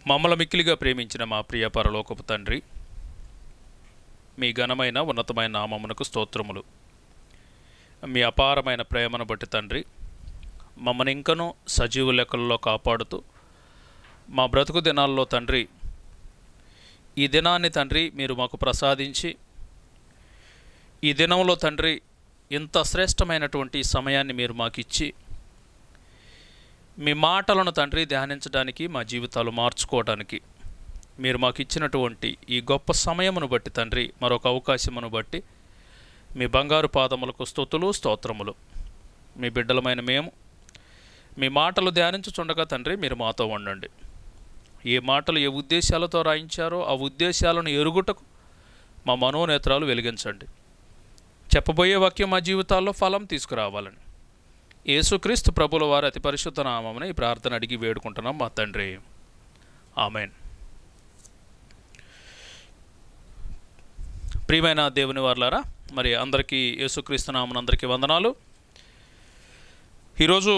మమ్మల మిక్కిలిగా ప్రేమించిన మా ప్రియ పరలోకపు తండ్రి మీ ఘనమైన ఉన్నతమైన నామమునకు స్తోత్రములు మీ అపారమైన ప్రేమను బట్టి తండ్రి మమ్మల్ని ఇంకనూ సజీవ లెక్కల్లో కాపాడుతూ మా బ్రతుకు దినాల్లో తండ్రి ఈ దినాన్ని తండ్రి మీరు మాకు ప్రసాదించి ఈ దినంలో తండ్రి ఇంత శ్రేష్టమైనటువంటి ఈ సమయాన్ని మీరు మాకు ఇచ్చి మీ మాటలను తండ్రి ధ్యానించడానికి మా జీవితాలు మార్చుకోవడానికి మీరు మాకు ఇచ్చినటువంటి ఈ గొప్ప సమయమును బట్టి తండ్రి మరొక అవకాశమును బట్టి మీ బంగారు పాదములకు స్తుతులు స్తోత్రములు మీ బిడ్డలమైన మేము మీ మాటలు ధ్యానించుచుండగా తండ్రి మీరు మాతో ఉండండి ఏ మాటలు ఏ ఉద్దేశాలతో రాయించారో ఆ ఉద్దేశాలను ఎరుగుటకు మా మనోనేత్రాలు వెలిగించండి చెప్పబోయే వాక్యం మా జీవితాల్లో ఫలం తీసుకురావాలని యేసుక్రీస్తు ప్రభుల వారి అతి పరిశుద్ధ నామమున ఈ ప్రార్థన అడిగి వేడుకుంటున్నాం మా తండ్రి ఆమెన్ ప్రియమైన దేవుని వారులారా మరి అందరికీ యేసుక్రీస్తు నామన అందరికీ వందనాలు ఈరోజు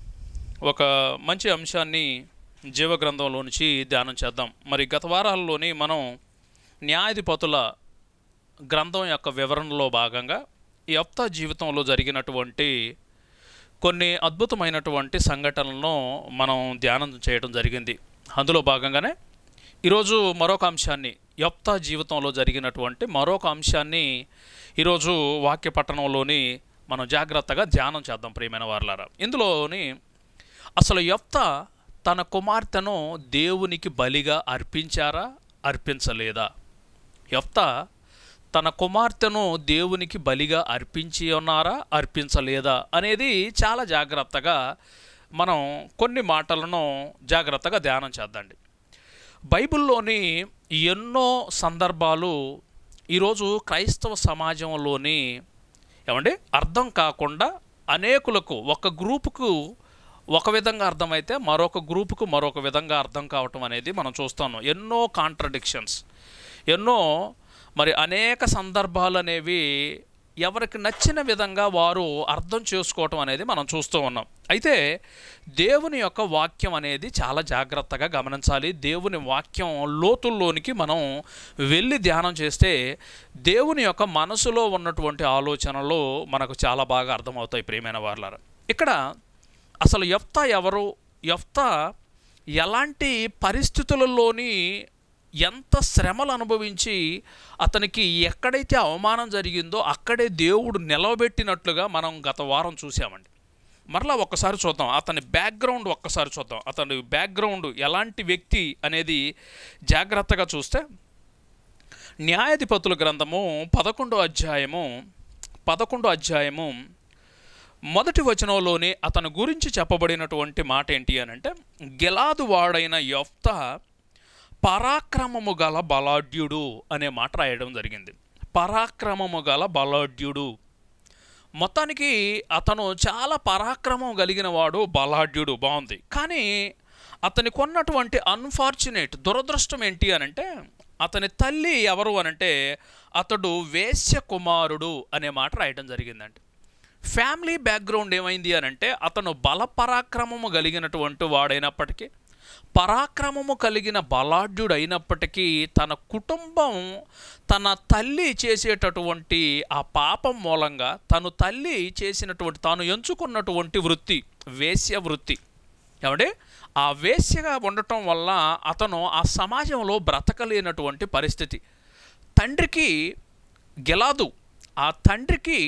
ఒక మంచి అంశాన్ని జీవ గ్రంథంలో నుంచి ధ్యానం చేద్దాం మరి గత వారాల్లోని మనం న్యాయాధిపతుల గ్రంథం యొక్క వివరణలో భాగంగా ఈ అప్తా జీవితంలో జరిగినటువంటి కొన్ని అద్భుతమైనటువంటి సంఘటనలను మనం ధ్యానం చేయడం జరిగింది అందులో భాగంగానే ఈరోజు మరొక అంశాన్ని యొప్తా జీవితంలో జరిగినటువంటి మరొక అంశాన్ని ఈరోజు వాక్య పట్టణంలోని మనం జాగ్రత్తగా ధ్యానం చేద్దాం ప్రియమైన వారలారా ఇందులోని అసలు యొప్త తన కుమార్తెను దేవునికి బలిగా అర్పించారా అర్పించలేదా యొప్త తన కుమార్తెను దేవునికి బలిగా అర్పించి ఉన్నారా అర్పించలేదా అనేది చాలా జాగ్రత్తగా మనం కొన్ని మాటలను జాగ్రత్తగా ధ్యానం చేద్దండి బైబిల్లోని ఎన్నో సందర్భాలు ఈరోజు క్రైస్తవ సమాజంలోని ఏమండి అర్థం కాకుండా అనేకులకు ఒక గ్రూపుకు ఒక విధంగా అర్థమైతే మరొక గ్రూపుకు మరొక విధంగా అర్థం కావటం అనేది మనం చూస్తాము ఎన్నో కాంట్రడిక్షన్స్ ఎన్నో మరి అనేక సందర్భాలు అనేవి ఎవరికి నచ్చిన విధంగా వారు అర్థం చేసుకోవటం అనేది మనం చూస్తూ ఉన్నాం అయితే దేవుని యొక్క వాక్యం అనేది చాలా జాగ్రత్తగా గమనించాలి దేవుని వాక్యం లోతుల్లోనికి మనం వెళ్ళి ధ్యానం చేస్తే దేవుని యొక్క మనసులో ఉన్నటువంటి ఆలోచనలు మనకు చాలా బాగా అర్థమవుతాయి ప్రియమైన వాళ్ళారు ఇక్కడ అసలు యఫ్తా ఎవరు యఫ్తా ఎలాంటి పరిస్థితులలోని ఎంత శ్రమలు అనుభవించి అతనికి ఎక్కడైతే అవమానం జరిగిందో అక్కడే దేవుడు నిలవబెట్టినట్లుగా మనం గత వారం చూసామండి మరలా ఒక్కసారి చూద్దాం అతని బ్యాక్గ్రౌండ్ ఒక్కసారి చూద్దాం అతని బ్యాక్గ్రౌండ్ ఎలాంటి వ్యక్తి అనేది జాగ్రత్తగా చూస్తే న్యాయాధిపతుల గ్రంథము పదకొండో అధ్యాయము పదకొండో అధ్యాయము మొదటి వచనంలోనే అతని గురించి చెప్పబడినటువంటి మాట ఏంటి అని అంటే గెలాదు వాడైన యొఫ్త పరాక్రమము గల బలాఢ్యుడు అనే మాట రాయడం జరిగింది పరాక్రమము గల బలాఢ్యుడు మొత్తానికి అతను చాలా పరాక్రమం కలిగిన వాడు బలాఢ్యుడు బాగుంది కానీ అతనికి ఉన్నటువంటి అన్ఫార్చునేట్ దురదృష్టం ఏంటి అనంటే అతని తల్లి ఎవరు అనంటే అతడు వేశ్య కుమారుడు అనే మాట రాయడం జరిగిందండి ఫ్యామిలీ బ్యాక్గ్రౌండ్ ఏమైంది అనంటే అతను బల పరాక్రమము కలిగినటువంటి వాడైనప్పటికీ పరాక్రమము కలిగిన బలాఢ్యుడు అయినప్పటికీ తన కుటుంబం తన తల్లి చేసేటటువంటి ఆ పాపం మూలంగా తను తల్లి చేసినటువంటి తాను ఎంచుకున్నటువంటి వృత్తి వేశ్య వృత్తి ఏమంటే ఆ వేశ్యగా ఉండటం వల్ల అతను ఆ సమాజంలో బ్రతకలేనటువంటి పరిస్థితి తండ్రికి గెలాదు ఆ తండ్రికి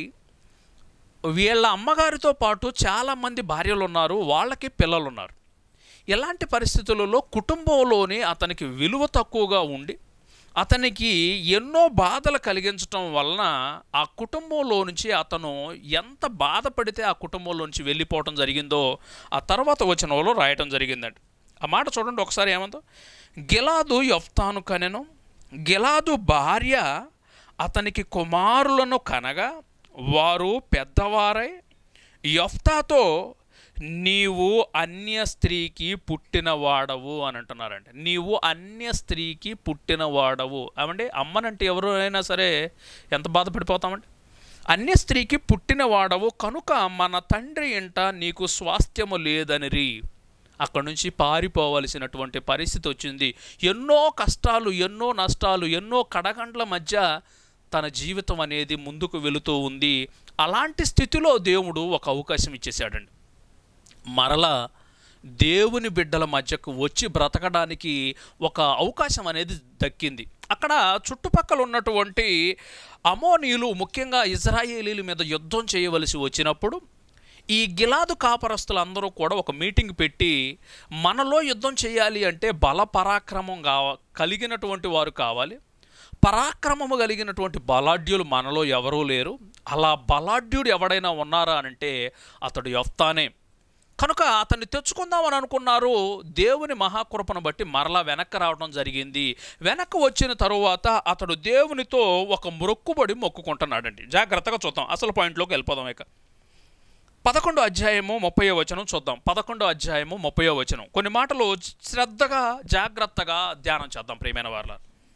వీళ్ళ అమ్మగారితో పాటు చాలామంది భార్యలు ఉన్నారు వాళ్ళకి పిల్లలు ఉన్నారు ఇలాంటి పరిస్థితులలో కుటుంబంలోని అతనికి విలువ తక్కువగా ఉండి అతనికి ఎన్నో బాధలు కలిగించటం వలన ఆ కుటుంబంలో నుంచి అతను ఎంత బాధపడితే ఆ కుటుంబంలో నుంచి వెళ్ళిపోవటం జరిగిందో ఆ తర్వాత వచనంలో రాయటం జరిగిందండి ఆ మాట చూడండి ఒకసారి ఏమందో గిలాదు యొఫ్తాను కనెను గిలాదు భార్య అతనికి కుమారులను కనగా వారు పెద్దవారై యొఫ్తాతో నీవు అన్య స్త్రీకి పుట్టినవాడవు అని అంటున్నారండి నీవు అన్య స్త్రీకి పుట్టినవాడవు అవండి అమ్మనంటే ఎవరైనా సరే ఎంత బాధపడిపోతామండి అన్య స్త్రీకి పుట్టినవాడవు కనుక మన తండ్రి ఇంట నీకు స్వాస్థ్యము లేదనిరి అక్కడి నుంచి పారిపోవలసినటువంటి పరిస్థితి వచ్చింది ఎన్నో కష్టాలు ఎన్నో నష్టాలు ఎన్నో కడగండ్ల మధ్య తన జీవితం అనేది ముందుకు వెళుతూ ఉంది అలాంటి స్థితిలో దేవుడు ఒక అవకాశం ఇచ్చేశాడండి మరలా దేవుని బిడ్డల మధ్యకు వచ్చి బ్రతకడానికి ఒక అవకాశం అనేది దక్కింది అక్కడ చుట్టుపక్కల ఉన్నటువంటి అమోనీయులు ముఖ్యంగా ఇజ్రాయేలీల మీద యుద్ధం చేయవలసి వచ్చినప్పుడు ఈ గిలాదు కాపరస్తులందరూ కూడా ఒక మీటింగ్ పెట్టి మనలో యుద్ధం చేయాలి అంటే బల పరాక్రమం కావ కలిగినటువంటి వారు కావాలి పరాక్రమము కలిగినటువంటి బలాఢ్యులు మనలో ఎవరూ లేరు అలా బలాఢ్యుడు ఎవడైనా ఉన్నారా అనంటే అతడు యొఫ్తానే కనుక అతన్ని తెచ్చుకుందామని అనుకున్నారు దేవుని మహాకృపను బట్టి మరలా వెనక్కి రావడం జరిగింది వెనక్కి వచ్చిన తరువాత అతడు దేవునితో ఒక మొక్కుబడి మొక్కుకుంటున్నాడండి జాగ్రత్తగా చూద్దాం అసలు పాయింట్లోకి వెళ్ళిపోదాం ఇక పదకొండో అధ్యాయము ముప్పై వచనం చూద్దాం పదకొండో అధ్యాయము ముప్పై వచనం కొన్ని మాటలు శ్రద్ధగా జాగ్రత్తగా ధ్యానం చేద్దాం ప్రియమైన వాళ్ళ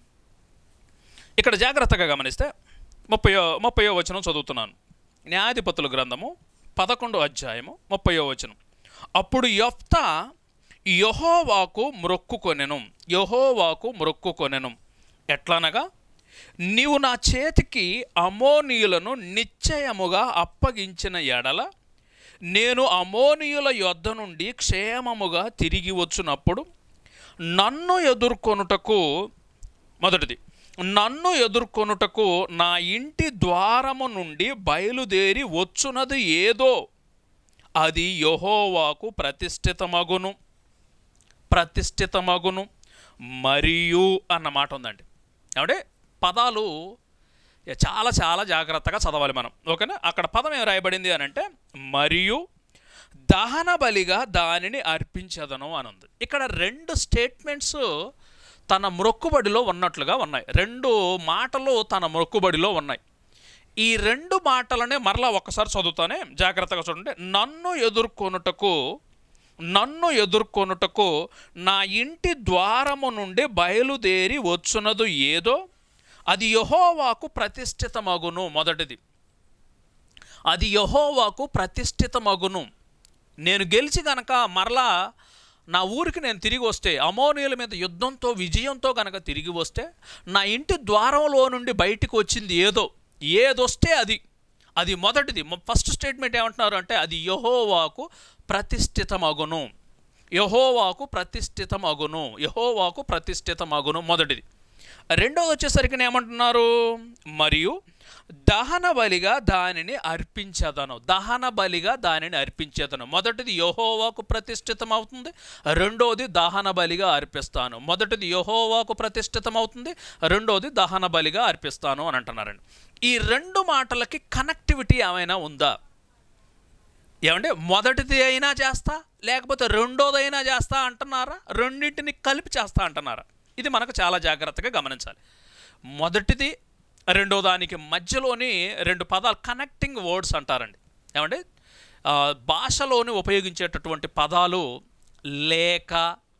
ఇక్కడ జాగ్రత్తగా గమనిస్తే ముప్పై ముప్పై వచనం చదువుతున్నాను న్యాయాధిపతుల గ్రంథము పదకొండో అధ్యాయము ముప్పై వచనం అప్పుడు యొఫ్తా యహోవాకు మ్రొక్కుకొనెను యహోవాకు మ్రొక్కుకొనెను ఎట్లనగా నీవు నా చేతికి అమోనీయులను నిశ్చయముగా అప్పగించిన ఎడల నేను అమోనీయుల యొద్ద నుండి క్షేమముగా తిరిగి వచ్చినప్పుడు నన్ను ఎదుర్కొనుటకు మొదటిది నన్ను ఎదుర్కొనుటకు నా ఇంటి ద్వారము నుండి బయలుదేరి వచ్చునది ఏదో అది యహోవాకు ప్రతిష్ఠితమగును ప్రతిష్ఠితమగును మరియు అన్న మాట ఉందండి ఏమంటే పదాలు ఇక చాలా చాలా జాగ్రత్తగా చదవాలి మనం ఓకేనా అక్కడ పదం ఏం రాయబడింది అని అంటే మరియు దహన బలిగా దానిని అర్పించదను అని ఉంది ఇక్కడ రెండు స్టేట్మెంట్స్ తన మొక్కుబడిలో ఉన్నట్లుగా ఉన్నాయి రెండు మాటలు తన మొక్కుబడిలో ఉన్నాయి ఈ రెండు మాటలనే మరలా ఒక్కసారి చదువుతానే జాగ్రత్తగా చూడండి నన్ను ఎదుర్కొనుటకు నన్ను ఎదుర్కొనుటకు నా ఇంటి ద్వారము నుండి బయలుదేరి వచ్చునదు ఏదో అది యహోవాకు ప్రతిష్ఠితమగును మొదటిది అది యహోవాకు ప్రతిష్ఠితమగును నేను గెలిచి గనక మరలా నా ఊరికి నేను తిరిగి వస్తే అమోనియుల మీద యుద్ధంతో విజయంతో గనక తిరిగి వస్తే నా ఇంటి ద్వారంలో నుండి బయటికి వచ్చింది ఏదో ఏదొస్తే అది అది మొదటిది ఫస్ట్ స్టేట్మెంట్ ఏమంటున్నారు అంటే అది యహోవాకు ప్రతిష్ఠితమగును యహోవాకు ప్రతిష్ఠితమగును యహోవాకు ప్రతిష్ఠితమగును మొదటిది రెండోది వచ్చేసరికి ఏమంటున్నారు మరియు దహన బలిగా దానిని అర్పించదను దహన బలిగా దానిని అర్పించేదను మొదటిది యహోవాకు ప్రతిష్ఠితం అవుతుంది రెండోది దహన బలిగా అర్పిస్తాను మొదటిది యహోవాకు ప్రతిష్ఠితం అవుతుంది రెండోది దహన బలిగా అర్పిస్తాను అని అంటున్నారండి ఈ రెండు మాటలకి కనెక్టివిటీ ఏమైనా ఉందా ఏమంటే మొదటిది అయినా చేస్తా లేకపోతే రెండోదైనా చేస్తా అంటున్నారా రెండింటిని కలిపి చేస్తా అంటున్నారా ఇది మనకు చాలా జాగ్రత్తగా గమనించాలి మొదటిది రెండో దానికి మధ్యలోని రెండు పదాలు కనెక్టింగ్ వర్డ్స్ అంటారండి ఏమంటే ఆ, భాషలోని ఉపయోగించేటటువంటి పదాలు లేక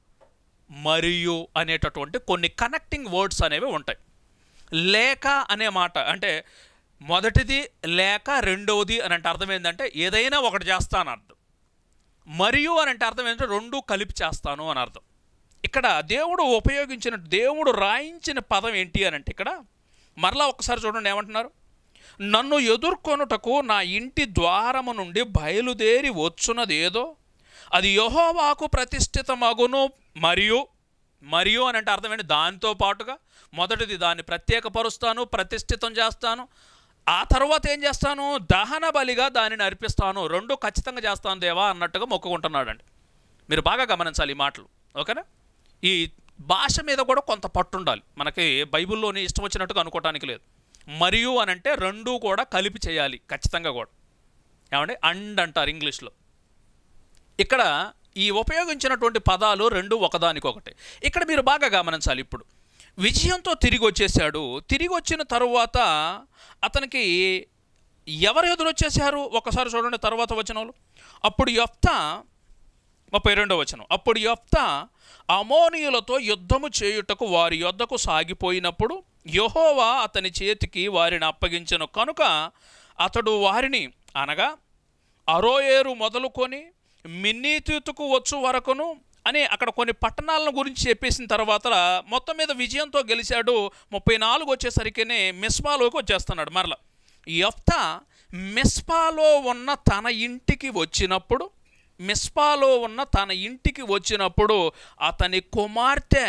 మరియు అనేటటువంటి కొన్ని కనెక్టింగ్ వర్డ్స్ అనేవి ఉంటాయి లేక అనే మాట అంటే మొదటిది లేక రెండవది అని అంటే అర్థం ఏంటంటే ఏదైనా ఒకటి చేస్తాను అర్థం మరియు అని అంటే అర్థం ఏంటంటే రెండు కలిపి చేస్తాను అని అర్థం ఇక్కడ దేవుడు ఉపయోగించిన దేవుడు రాయించిన పదం ఏంటి అని అంటే ఇక్కడ మరలా ఒకసారి చూడండి ఏమంటున్నారు నన్ను ఎదుర్కొనుటకు నా ఇంటి ద్వారము నుండి బయలుదేరి వచ్చున్నది ఏదో అది యహోవాకు ప్రతిష్ఠితమగును మరియు మరియు అని అంటే అర్థం ఏంటి దానితో పాటుగా మొదటిది దాన్ని ప్రత్యేకపరుస్తాను ప్రతిష్ఠితం చేస్తాను ఆ తర్వాత ఏం చేస్తాను దహన బలిగా దానిని అర్పిస్తాను రెండు ఖచ్చితంగా చేస్తాను దేవా అన్నట్టుగా మొక్కుకుంటున్నాడండి మీరు బాగా గమనించాలి ఈ మాటలు ఓకేనా ఈ భాష మీద కూడా కొంత పట్టు ఉండాలి మనకి బైబిల్లోని ఇష్టం వచ్చినట్టుగా అనుకోవటానికి లేదు మరియు అని అంటే రెండు కూడా కలిపి చేయాలి ఖచ్చితంగా కూడా ఏమంటే అండ్ అంటారు ఇంగ్లీష్లో ఇక్కడ ఈ ఉపయోగించినటువంటి పదాలు రెండు ఒకదానికొకటి ఇక్కడ మీరు బాగా గమనించాలి ఇప్పుడు విజయంతో తిరిగి వచ్చేసాడు తిరిగి వచ్చిన తరువాత అతనికి ఎవరు ఎదురొచ్చేసారు ఒకసారి చూడండి తర్వాత వచనంలో అప్పుడు యొప్తా ముప్పై రెండో వచనం అప్పుడు యొప్తా అమోనియులతో యుద్ధము చేయుటకు వారి యొద్దకు సాగిపోయినప్పుడు యెహోవా అతని చేతికి వారిని అప్పగించెను కనుక అతడు వారిని అనగా అరోయేరు మొదలుకొని మిన్నీతీతుకు వచ్చు వరకును అని అక్కడ కొన్ని పట్టణాలను గురించి చెప్పేసిన తర్వాత మొత్తం మీద విజయంతో గెలిచాడు ముప్పై నాలుగు వచ్చేసరికినే మిస్బాలోకి వచ్చేస్తున్నాడు మరలా యఫ్తా మిస్పాలో ఉన్న తన ఇంటికి వచ్చినప్పుడు మిస్పాలో ఉన్న తన ఇంటికి వచ్చినప్పుడు అతని కుమార్తె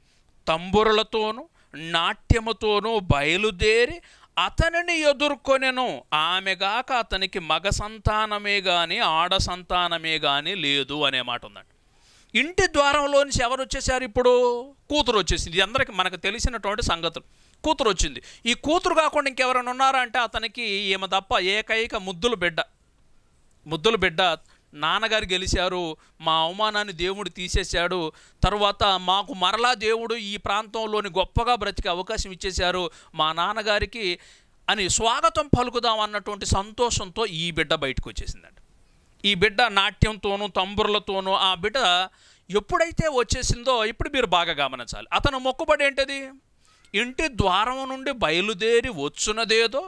తంబురలతోనూ నాట్యముతోనూ బయలుదేరి అతనిని ఎదుర్కొనెను ఆమెగాక అతనికి మగ సంతానమే గాని ఆడ సంతానమే గాని లేదు అనే మాట ఉందండి ఇంటి ద్వారంలోంచి ఎవరు వచ్చేసారు ఇప్పుడు కూతురు వచ్చేసింది ఇది అందరికి మనకు తెలిసినటువంటి సంగతులు కూతురు వచ్చింది ఈ కూతురు కాకుండా ఇంకెవరైనా ఉన్నారా అంటే అతనికి ఈమె తప్ప ఏకైక ముద్దులు బిడ్డ ముద్దుల బిడ్డ నాన్నగారు గెలిచారు మా అవమానాన్ని దేవుడు తీసేశాడు తర్వాత మాకు మరలా దేవుడు ఈ ప్రాంతంలోని గొప్పగా బ్రతికే అవకాశం ఇచ్చేశారు మా నాన్నగారికి అని స్వాగతం పలుకుదాం అన్నటువంటి సంతోషంతో ఈ బిడ్డ బయటకు వచ్చేసిందండి ఈ బిడ్డ నాట్యంతోనూ తంబుర్లతోనూ ఆ బిడ్డ ఎప్పుడైతే వచ్చేసిందో ఇప్పుడు మీరు బాగా గమనించాలి అతను మొక్కుబడి ఏంటిది ఇంటి ద్వారం నుండి బయలుదేరి వచ్చునదేదో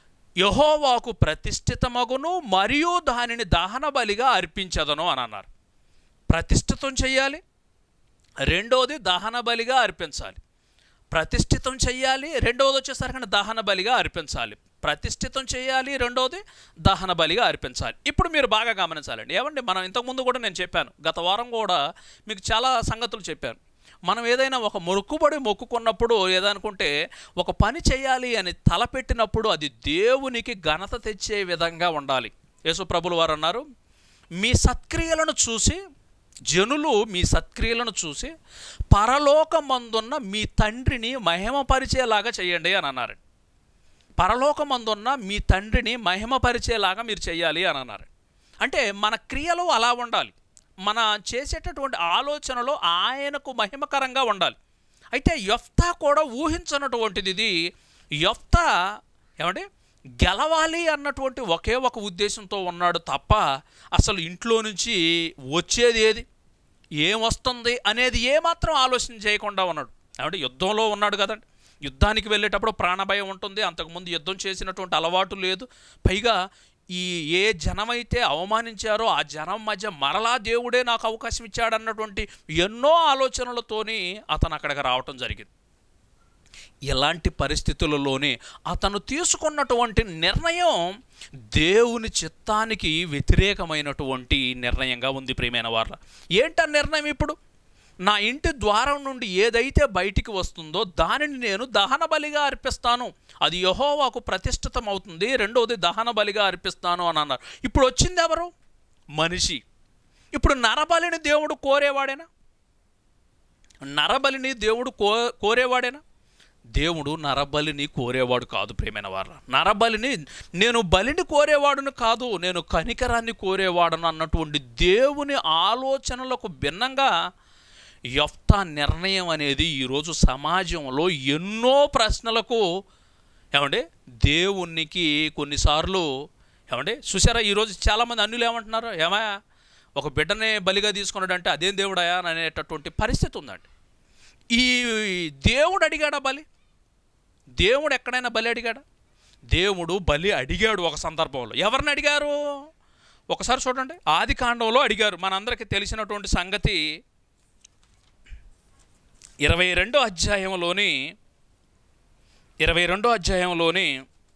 యహోవాకు ప్రతిష్ఠితమగును మరియు దానిని దహన బలిగా అర్పించదను అని అన్నారు ప్రతిష్ఠితం చేయాలి రెండోది దహన బలిగా అర్పించాలి ప్రతిష్ఠితం చేయాలి రెండవది వచ్చేసరికి దహన బలిగా అర్పించాలి ప్రతిష్ఠితం చేయాలి రెండవది దహన బలిగా అర్పించాలి ఇప్పుడు మీరు బాగా గమనించాలండి ఏమండి మనం ఇంతకుముందు కూడా నేను చెప్పాను గత వారం కూడా మీకు చాలా సంగతులు చెప్పాను మనం ఏదైనా ఒక మొక్కుబడి మొక్కుకున్నప్పుడు ఏదనుకుంటే ఒక పని చేయాలి అని తలపెట్టినప్పుడు అది దేవునికి ఘనత తెచ్చే విధంగా ఉండాలి యేసు ప్రభులు వారు అన్నారు మీ సత్క్రియలను చూసి జనులు మీ సత్క్రియలను చూసి పరలోకమందున్న మీ తండ్రిని మహిమపరిచేలాగా చేయండి అని అన్నారు పరలోకమందున్న మీ తండ్రిని మహిమపరిచేలాగా మీరు చేయాలి అని అన్నారు అంటే మన క్రియలు అలా ఉండాలి మన చేసేటటువంటి ఆలోచనలో ఆయనకు మహిమకరంగా ఉండాలి అయితే యొఫ్తా కూడా ఊహించినటువంటిది ఇది యొఫ్తా ఏమంటే గెలవాలి అన్నటువంటి ఒకే ఒక ఉద్దేశంతో ఉన్నాడు తప్ప అసలు ఇంట్లో నుంచి వచ్చేది ఏది ఏం వస్తుంది అనేది ఏమాత్రం ఆలోచన చేయకుండా ఉన్నాడు ఏమంటే యుద్ధంలో ఉన్నాడు కదండి యుద్ధానికి వెళ్ళేటప్పుడు ప్రాణభయం ఉంటుంది అంతకుముందు యుద్ధం చేసినటువంటి అలవాటు లేదు పైగా ఈ ఏ జనమైతే అవమానించారో ఆ జనం మధ్య మరలా దేవుడే నాకు అవకాశం ఇచ్చాడన్నటువంటి ఎన్నో ఆలోచనలతోని అతను అక్కడికి రావటం జరిగింది ఇలాంటి పరిస్థితులలోనే అతను తీసుకున్నటువంటి నిర్ణయం దేవుని చిత్తానికి వ్యతిరేకమైనటువంటి నిర్ణయంగా ఉంది ప్రియమైన వార్ల ఏంట నిర్ణయం ఇప్పుడు నా ఇంటి ద్వారం నుండి ఏదైతే బయటికి వస్తుందో దానిని నేను దహన బలిగా అర్పిస్తాను అది యహోవాకు ప్రతిష్ఠితం అవుతుంది రెండవది దహన బలిగా అర్పిస్తాను అని అన్నారు ఇప్పుడు వచ్చింది ఎవరు మనిషి ఇప్పుడు నరబలిని దేవుడు కోరేవాడేనా నరబలిని దేవుడు కో కోరేవాడేనా దేవుడు నరబలిని కోరేవాడు కాదు ప్రేమైన వారు నరబలిని నేను బలిని కోరేవాడును కాదు నేను కనికరాన్ని కోరేవాడను అన్నటువంటి దేవుని ఆలోచనలకు భిన్నంగా యొఫ్తా నిర్ణయం అనేది ఈరోజు సమాజంలో ఎన్నో ప్రశ్నలకు ఏమంటే దేవునికి కొన్నిసార్లు ఏమంటే చూసారా ఈరోజు చాలామంది అన్యులు ఏమంటున్నారు ఏమా ఒక బిడ్డనే బలిగా తీసుకున్నాడంటే అదేం దేవుడాయా అని అనేటటువంటి పరిస్థితి ఉందండి ఈ దేవుడు అడిగాడా బలి దేవుడు ఎక్కడైనా బలి అడిగాడా దేవుడు బలి అడిగాడు ఒక సందర్భంలో ఎవరిని అడిగారు ఒకసారి చూడండి ఆది కాండంలో అడిగారు మనందరికీ తెలిసినటువంటి సంగతి ఇరవై రెండో అధ్యాయంలోని ఇరవై రెండో అధ్యాయంలోని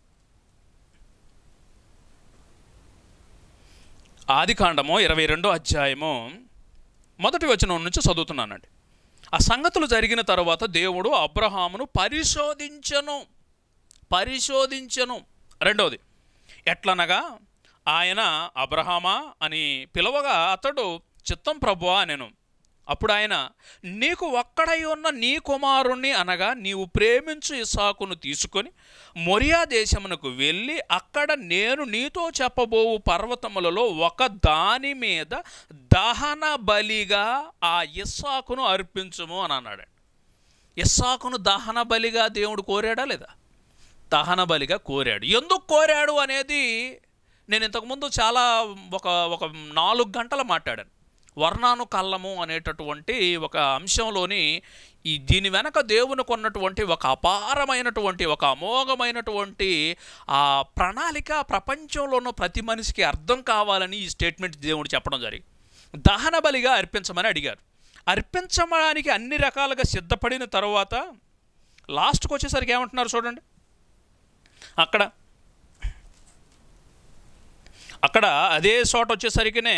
ఆది కాండము ఇరవై రెండో అధ్యాయము మొదటి వచనం నుంచి చదువుతున్నానండి ఆ సంగతులు జరిగిన తర్వాత దేవుడు అబ్రహామును పరిశోధించను పరిశోధించను రెండవది ఎట్లనగా ఆయన అబ్రహామా అని పిలవగా అతడు చిత్తం ప్రభువా నేను అప్పుడు ఆయన నీకు ఒక్కడై ఉన్న నీ కుమారుణ్ణి అనగా నీవు ప్రేమించు ఇసాకును తీసుకొని మొరియా దేశమునకు వెళ్ళి అక్కడ నేను నీతో చెప్పబోవు పర్వతములలో ఒక దాని మీద దహన బలిగా ఆ ఇస్సాకును అర్పించుము అని అన్నాడు ఇస్సాకును దహన బలిగా దేవుడు కోరాడా లేదా దహన బలిగా కోరాడు ఎందుకు కోరాడు అనేది నేను ఇంతకుముందు చాలా ఒక ఒక నాలుగు గంటలు మాట్లాడాను వర్ణాను కళ్ళము అనేటటువంటి ఒక అంశంలోని ఈ దీని వెనక దేవునికి ఉన్నటువంటి ఒక అపారమైనటువంటి ఒక అమోఘమైనటువంటి ఆ ప్రణాళిక ప్రపంచంలో ఉన్న ప్రతి మనిషికి అర్థం కావాలని ఈ స్టేట్మెంట్ దేవుడు చెప్పడం జరిగింది దహన బలిగా అర్పించమని అడిగారు అర్పించడానికి అన్ని రకాలుగా సిద్ధపడిన తర్వాత లాస్ట్కి వచ్చేసరికి ఏమంటున్నారు చూడండి అక్కడ అక్కడ అదే చోట వచ్చేసరికినే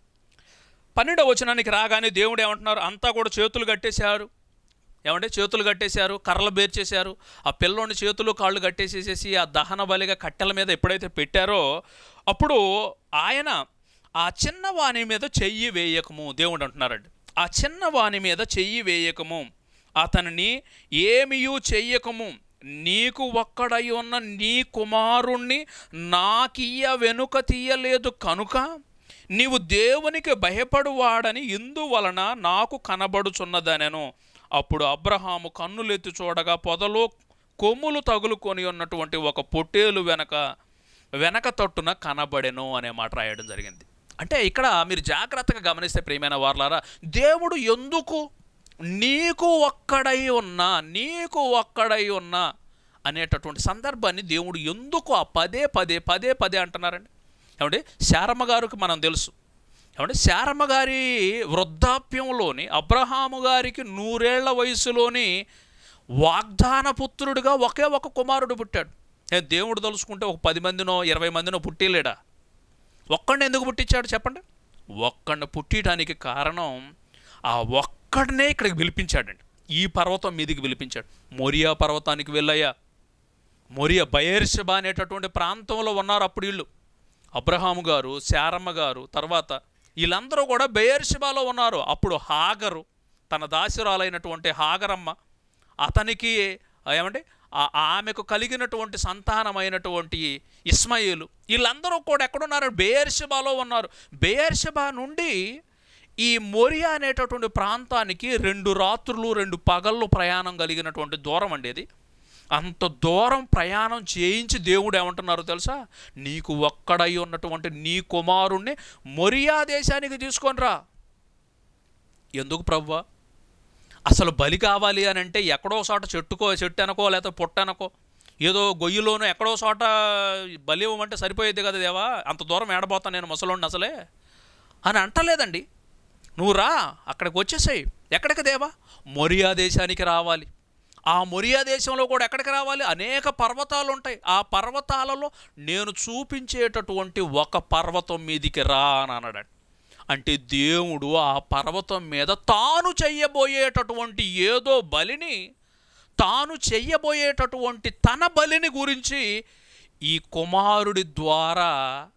పన్నెండవ వచనానికి రాగానే దేవుడు ఏమంటున్నారు అంతా కూడా చేతులు కట్టేశారు ఏమంటే చేతులు కట్టేశారు కర్రలు బేర్చేశారు ఆ పిల్లోని చేతులు కాళ్ళు కట్టేసేసేసి ఆ దహన బలిగా కట్టెల మీద ఎప్పుడైతే పెట్టారో అప్పుడు ఆయన ఆ చిన్న వాణి మీద చెయ్యి వేయకము దేవుడు అంటున్నారండి ఆ చిన్న వాణి మీద చెయ్యి వేయకము అతనిని ఏమియూ చెయ్యకము నీకు ఒక్కడై ఉన్న నీ కుమారుణ్ణి నాకియ్య వెనుక తీయలేదు కనుక నీవు దేవునికి భయపడువాడని ఇందువలన నాకు కనబడుచున్నదనెను అప్పుడు అబ్రహాము కన్నులెత్తి చూడగా పొదలో కొమ్ములు తగులుకొని ఉన్నటువంటి ఒక పొట్టేలు వెనక వెనక తట్టున కనబడెను అనే మాట రాయడం జరిగింది అంటే ఇక్కడ మీరు జాగ్రత్తగా గమనిస్తే ప్రియమైన వార్లారా దేవుడు ఎందుకు నీకు ఒక్కడై ఉన్నా నీకు ఒక్కడై ఉన్నా అనేటటువంటి సందర్భాన్ని దేవుడు ఎందుకు ఆ పదే పదే పదే పదే అంటున్నారండి ఏమంటే శారమ్మ గారికి మనం తెలుసు ఏమంటే శారమ్మ గారి వృద్ధాప్యంలోని అబ్రహాము గారికి నూరేళ్ల వయసులోని వాగ్దాన పుత్రుడిగా ఒకే ఒక కుమారుడు పుట్టాడు ఏ దేవుడు తలుచుకుంటే ఒక పది మందినో ఇరవై మందినో పుట్టిలేడా ఒక్కడిని ఎందుకు పుట్టించాడు చెప్పండి ఒక్కడిని పుట్టియడానికి కారణం ఆ ఒక్కడినే ఇక్కడికి పిలిపించాడండి ఈ పర్వతం మీదికి పిలిపించాడు మొరియా పర్వతానికి వెళ్ళయ్యా మొరియా బయర్షబా అనేటటువంటి ప్రాంతంలో ఉన్నారు అప్పుడు వీళ్ళు అబ్రహాము గారు శారమ్మ గారు తర్వాత వీళ్ళందరూ కూడా బెయర్షిబాలో ఉన్నారు అప్పుడు హాగరు తన దాసురాలైనటువంటి హాగరమ్మ అతనికి ఏమంటే ఆ- ఆమెకు కలిగినటువంటి సంతానమైనటువంటి ఇస్మాయిలు వీళ్ళందరూ కూడా ఎక్కడున్నారు బేయర్షబాలో ఉన్నారు బేయర్షబా నుండి ఈ మొరియా అనేటటువంటి ప్రాంతానికి రెండు రాత్రులు రెండు పగళ్ళు ప్రయాణం కలిగినటువంటి దూరం అండి ఇది అంత దూరం ప్రయాణం చేయించి దేవుడు ఏమంటున్నారు తెలుసా నీకు ఒక్కడై ఉన్నటువంటి నీ కుమారుణ్ణి మొరియా దేశానికి తీసుకొని రా ఎందుకు ప్రవ్వా అసలు బలి కావాలి అని అంటే ఎక్కడో చోట చెట్టుకో చెట్టు అనకో లేకపోతే పుట్టనకో ఏదో గొయ్యిలోనో ఎక్కడో చోట బలి ఇవ్వమంటే సరిపోయేది కదా దేవా అంత దూరం ఏడబోతాను నేను ముసలోడిని అసలే అని అంటలేదండి నువ్వు రా అక్కడికి వచ్చేసాయి ఎక్కడికి దేవా మొరియా దేశానికి రావాలి ఆ మొరియా దేశంలో కూడా ఎక్కడికి రావాలి అనేక పర్వతాలు ఉంటాయి ఆ పర్వతాలలో నేను చూపించేటటువంటి ఒక పర్వతం మీదికి రా అని అన్నాడు అంటే దేవుడు ఆ పర్వతం మీద తాను చెయ్యబోయేటటువంటి ఏదో బలిని తాను చెయ్యబోయేటటువంటి తన బలిని గురించి ఈ కుమారుడి ద్వారా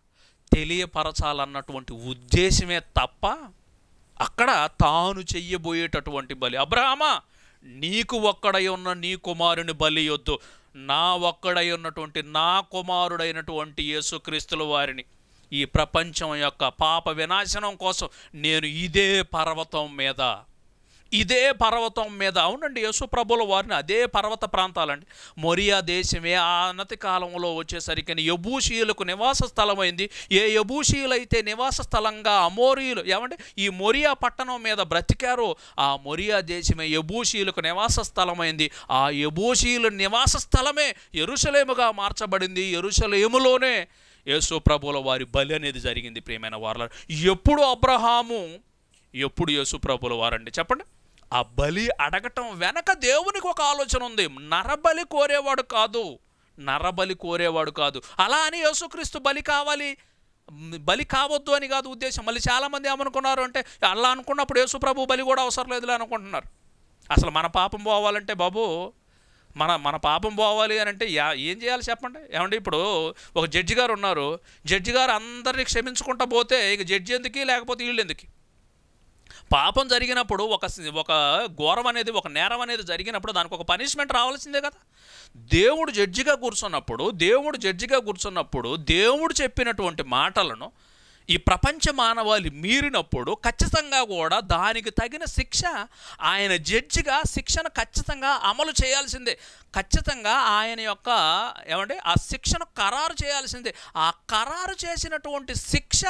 తెలియపరచాలన్నటువంటి ఉద్దేశమే తప్ప అక్కడ తాను చెయ్యబోయేటటువంటి బలి అబ్రహామా నీకు ఒక్కడై ఉన్న నీ కుమారుని బలి యొద్దు నా ఒక్కడై ఉన్నటువంటి నా కుమారుడైనటువంటి యేసుక్రీస్తుల వారిని ఈ ప్రపంచం యొక్క పాప వినాశనం కోసం నేను ఇదే పర్వతం మీద ఇదే పర్వతం మీద అవునండి యేసు ప్రభుల వారిని అదే పర్వత ప్రాంతాలండి మొరియా దేశమే ఆ అనతి కాలంలో వచ్చేసరికి యబూషీయులకు నివాస స్థలమైంది ఏ యబూషీయులైతే నివాస స్థలంగా అమోరీయులు ఏమంటే ఈ మొరియా పట్టణం మీద బ్రతికారో ఆ మొరియా దేశమే యబూషీయులకు నివాస స్థలమైంది ఆ యబూషీయుల నివాస స్థలమే ఎరుసలేముగా మార్చబడింది ఎరుసలేములోనే యేసు ప్రభుల వారి బలి అనేది జరిగింది ప్రియమైన వారు ఎప్పుడు అబ్రహాము ఎప్పుడు యేసు ప్రభుల వారండి చెప్పండి ఆ బలి అడగటం వెనక దేవునికి ఒక ఆలోచన ఉంది నరబలి కోరేవాడు కాదు నరబలి కోరేవాడు కాదు అలా అని యేసుక్రీస్తు బలి కావాలి మ్, బలి కావద్దు అని కాదు ఉద్దేశం మళ్ళీ చాలామంది ఏమనుకున్నారు అంటే అలా అనుకున్నప్పుడు యేసు ప్రభు బలి కూడా అవసరం లేదులే అనుకుంటున్నారు అసలు మన పాపం పోవాలంటే బాబు మన మన పాపం పోవాలి అని అంటే యా ఏం చేయాలి చెప్పండి ఏమంటే ఇప్పుడు ఒక జడ్జి గారు ఉన్నారు జడ్జి గారు అందరినీ క్షమించుకుంటా పోతే ఇక జడ్జి ఎందుకు లేకపోతే వీళ్ళు ఎందుకు పాపం జరిగినప్పుడు ఒక సి- ఒక ఘోరం అనేది ఒక నేరం అనేది జరిగినప్పుడు దానికి ఒక పనిష్మెంట్ రావాల్సిందే కదా దేవుడు జడ్జిగా కూర్చున్నప్పుడు దేవుడు జడ్జిగా కూర్చున్నప్పుడు దేవుడు చెప్పినటువంటి మాటలను ఈ ప్రపంచ మానవాళి మీరినప్పుడు ఖచ్చితంగా కూడా దానికి తగిన శిక్ష ఆయన జడ్జిగా శిక్షను ఖచ్చితంగా అమలు చేయాల్సిందే ఖచ్చితంగా ఆయన యొక్క ఏమంటే ఆ శిక్షను ఖరారు చేయాల్సిందే ఆ ఖరారు చేసినటువంటి శిక్ష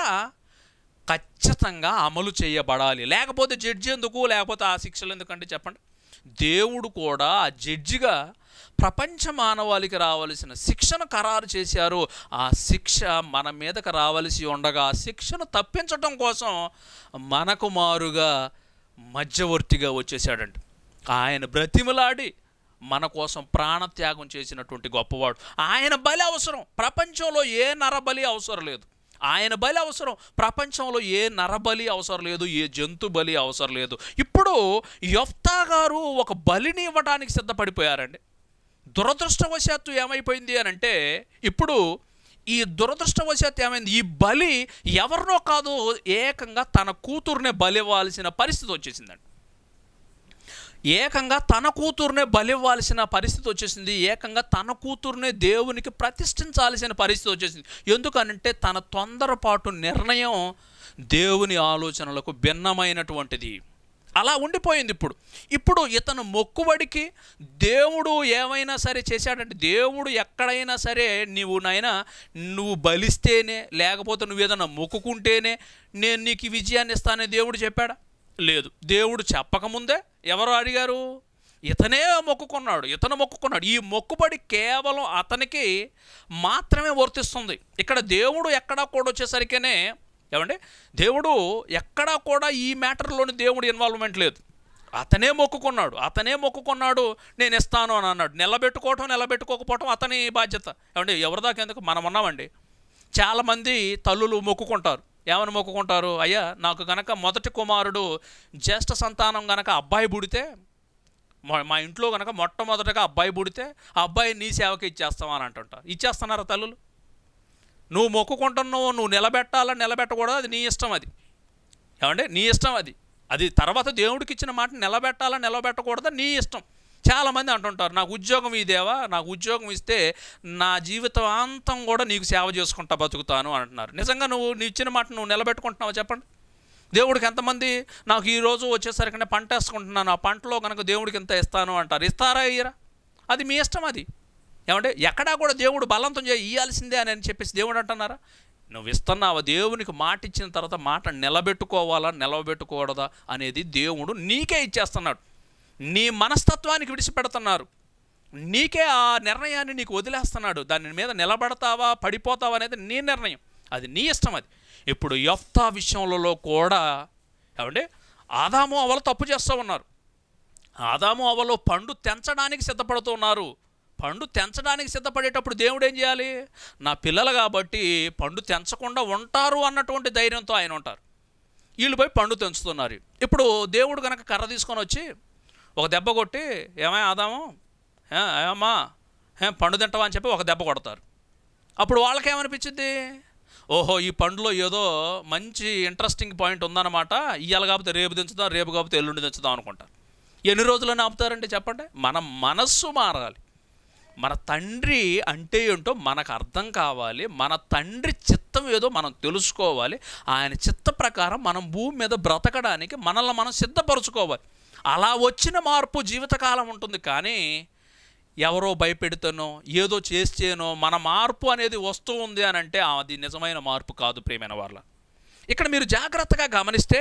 ఖచ్చితంగా అమలు చేయబడాలి లేకపోతే జడ్జి ఎందుకు లేకపోతే ఆ శిక్షలు ఎందుకంటే చెప్పండి దేవుడు కూడా ఆ జడ్జిగా ప్రపంచ మానవాళికి రావలసిన శిక్షను ఖరారు చేశారు ఆ శిక్ష మన మీదకి రావలసి ఉండగా ఆ శిక్షను తప్పించటం కోసం మనకు మారుగా మధ్యవర్తిగా వచ్చేసాడండి ఆయన బ్రతిమలాడి మన కోసం ప్రాణత్యాగం చేసినటువంటి గొప్పవాడు ఆయన బలి అవసరం ప్రపంచంలో ఏ నరబలి అవసరం లేదు ఆయన బలి అవసరం ప్రపంచంలో ఏ నరబలి అవసరం లేదు ఏ జంతు బలి అవసరం లేదు ఇప్పుడు యొఫ్తా గారు ఒక బలిని ఇవ్వడానికి సిద్ధపడిపోయారండి దురదృష్టవశాత్తు ఏమైపోయింది అని అంటే ఇప్పుడు ఈ దురదృష్టవశాత్తు ఏమైంది ఈ బలి ఎవరినో కాదు ఏకంగా తన కూతురునే బలి ఇవ్వాల్సిన పరిస్థితి వచ్చేసిందండి ఏకంగా తన కూతురునే బలివ్వాల్సిన పరిస్థితి వచ్చేసింది ఏకంగా తన కూతురునే దేవునికి ప్రతిష్ఠించాల్సిన పరిస్థితి వచ్చేసింది ఎందుకనంటే తన తొందరపాటు నిర్ణయం దేవుని ఆలోచనలకు భిన్నమైనటువంటిది అలా ఉండిపోయింది ఇప్పుడు ఇప్పుడు ఇతను మొక్కుబడికి దేవుడు ఏమైనా సరే చేశాడంటే దేవుడు ఎక్కడైనా సరే నీవు నాయన నువ్వు బలిస్తేనే లేకపోతే నువ్వు ఏదైనా మొక్కుకుంటేనే నేను నీకు ఈ విజయాన్ని ఇస్తానని దేవుడు చెప్పాడా లేదు దేవుడు చెప్పకముందే ఎవరు అడిగారు ఇతనే మొక్కుకున్నాడు ఇతను మొక్కుకున్నాడు ఈ మొక్కుబడి కేవలం అతనికి మాత్రమే వర్తిస్తుంది ఇక్కడ దేవుడు ఎక్కడా కూడా వచ్చేసరికేనే ఏమండి దేవుడు ఎక్కడా కూడా ఈ మ్యాటర్లోని దేవుడు ఇన్వాల్వ్మెంట్ లేదు అతనే మొక్కుకున్నాడు అతనే మొక్కుకున్నాడు నేను ఇస్తాను అని అన్నాడు నిలబెట్టుకోవటం నిలబెట్టుకోకపోవటం అతని బాధ్యత ఏమండి ఎవరి దాకా ఎందుకు మనం ఉన్నామండి చాలామంది తల్లులు మొక్కుకుంటారు ఏమని మొక్కుకుంటారు అయ్యా నాకు గనక మొదటి కుమారుడు జ్యేష్ఠ సంతానం గనక అబ్బాయి పుడితే మా మా ఇంట్లో గనక మొట్టమొదటగా అబ్బాయి పుడితే ఆ అబ్బాయి నీ సేవకి ఇచ్చేస్తాం అని అంటుంటారు ఇచ్చేస్తున్నారా తల్లులు నువ్వు మొక్కుకుంటున్నావు నువ్వు నిలబెట్టాలా నిలబెట్టకూడదు అది నీ ఇష్టం అది ఏమంటే నీ ఇష్టం అది అది తర్వాత దేవుడికి ఇచ్చిన మాట నిలబెట్టాలా నిలబెట్టకూడదా నీ ఇష్టం చాలామంది అంటుంటారు నాకు ఉద్యోగం ఇదేవా నాకు ఉద్యోగం ఇస్తే నా జీవితాంతం కూడా నీకు సేవ చేసుకుంటా బతుకుతాను అంటున్నారు నిజంగా నువ్వు నీ ఇచ్చిన మాట నువ్వు నిలబెట్టుకుంటున్నావా చెప్పండి దేవుడికి ఎంతమంది నాకు ఈ రోజు వచ్చేసరికి పంట వేసుకుంటున్నాను ఆ పంటలో కనుక దేవుడికి ఎంత ఇస్తాను అంటారు ఇస్తారా ఇయ్యరా అది మీ ఇష్టం అది ఏమంటే ఎక్కడా కూడా దేవుడు బలంతం చేయి ఇయ్యాల్సిందే అని చెప్పేసి దేవుడు అంటున్నారా నువ్వు ఇస్తున్నావా దేవునికి మాట ఇచ్చిన తర్వాత మాట నిలబెట్టుకోవాలా నిలబెట్టుకూడదా అనేది దేవుడు నీకే ఇచ్చేస్తున్నాడు నీ మనస్తత్వానికి విడిచిపెడుతున్నారు నీకే ఆ నిర్ణయాన్ని నీకు వదిలేస్తున్నాడు దాని మీద నిలబడతావా పడిపోతావా అనేది నీ నిర్ణయం అది నీ ఇష్టం అది ఇప్పుడు యఫ్తా విషయంలో కూడా ఏమంటే ఆదాము అవలు తప్పు చేస్తూ ఉన్నారు ఆదాము అవలో పండు తెంచడానికి సిద్ధపడుతూ ఉన్నారు పండు తెంచడానికి సిద్ధపడేటప్పుడు దేవుడు ఏం చేయాలి నా పిల్లలు కాబట్టి పండు తెంచకుండా ఉంటారు అన్నటువంటి ధైర్యంతో ఆయన ఉంటారు వీళ్ళు పోయి పండు తెంచుతున్నారు ఇప్పుడు దేవుడు కనుక కర్ర తీసుకొని వచ్చి ఒక దెబ్బ కొట్టి ఏమై ఆదాము ఏ, ఏమమ్మా ఏ, పండు తింటావా అని చెప్పి ఒక దెబ్బ కొడతారు అప్పుడు వాళ్ళకేమనిపించింది ఓహో ఈ పండులో ఏదో మంచి ఇంట్రెస్టింగ్ పాయింట్ ఉందన్నమాట ఇవాళ కాకపోతే రేపు దించుదాం రేపు కాకపోతే ఎల్లుండి దించుదాం అనుకుంటారు ఎన్ని రోజులని ఆపుతారండి చెప్పండి మన మనస్సు మారాలి మన తండ్రి అంటే ఏంటో మనకు అర్థం కావాలి మన తండ్రి చిత్తం ఏదో మనం తెలుసుకోవాలి ఆయన చిత్త ప్రకారం మనం భూమి మీద బ్రతకడానికి మనల్ని మనం సిద్ధపరచుకోవాలి అలా వచ్చిన మార్పు జీవితకాలం ఉంటుంది కానీ ఎవరో భయపెడితేనో ఏదో చేస్తేనో మన మార్పు అనేది వస్తూ ఉంది అని అంటే అది నిజమైన మార్పు కాదు ప్రియమైన వాళ్ళ ఇక్కడ మీరు జాగ్రత్తగా గమనిస్తే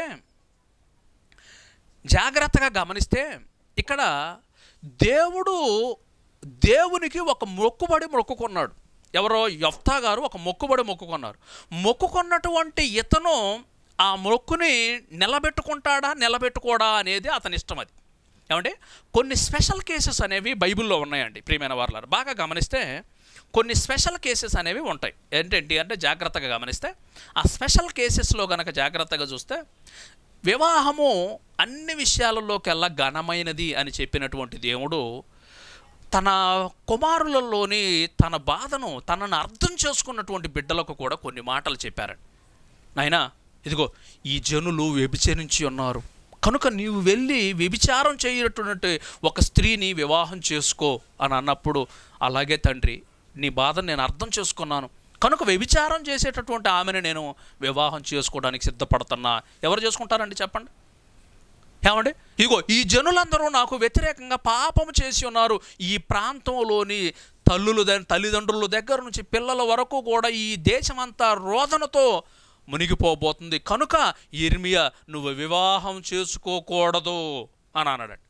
జాగ్రత్తగా గమనిస్తే ఇక్కడ దేవుడు దేవునికి ఒక మొక్కుబడి మొక్కుకున్నాడు ఎవరో యఫ్తా గారు ఒక మొక్కుబడి మొక్కుకున్నారు మొక్కుకున్నటువంటి ఇతను ఆ మొక్కుని నిలబెట్టుకుంటాడా నిలబెట్టుకోడా అనేది అతని ఇష్టం అది ఏమంటే కొన్ని స్పెషల్ కేసెస్ అనేవి బైబిల్లో ఉన్నాయండి ప్రియమైన వార్లారు బాగా గమనిస్తే కొన్ని స్పెషల్ కేసెస్ అనేవి ఉంటాయి ఏంటంటే అంటే జాగ్రత్తగా గమనిస్తే ఆ స్పెషల్ కేసెస్లో గనక జాగ్రత్తగా చూస్తే వివాహము అన్ని విషయాలలోకెల్లా ఘనమైనది అని చెప్పినటువంటి దేవుడు తన కుమారులలోని తన బాధను తనను అర్థం చేసుకున్నటువంటి బిడ్డలకు కూడా కొన్ని మాటలు చెప్పారండి నాయనా ఇదిగో ఈ జనులు వ్యభిచరించి ఉన్నారు కనుక నీవు వెళ్ళి వ్యభిచారం చేయనటువంటి ఒక స్త్రీని వివాహం చేసుకో అని అన్నప్పుడు అలాగే తండ్రి నీ బాధను నేను అర్థం చేసుకున్నాను కనుక వ్యభిచారం చేసేటటువంటి ఆమెను నేను వివాహం చేసుకోవడానికి సిద్ధపడుతున్నా ఎవరు చేసుకుంటారండి చెప్పండి ఏమండి ఇగో ఈ జనులందరూ నాకు వ్యతిరేకంగా పాపం చేసి ఉన్నారు ఈ ప్రాంతంలోని తల్లులు ద- తల్లిదండ్రుల దగ్గర నుంచి పిల్లల వరకు కూడా ఈ దేశమంతా రోదనతో మునిగిపోబోతుంది కనుక ఇర్మియా నువ్వు వివాహం చేసుకోకూడదు అని అన్నాడు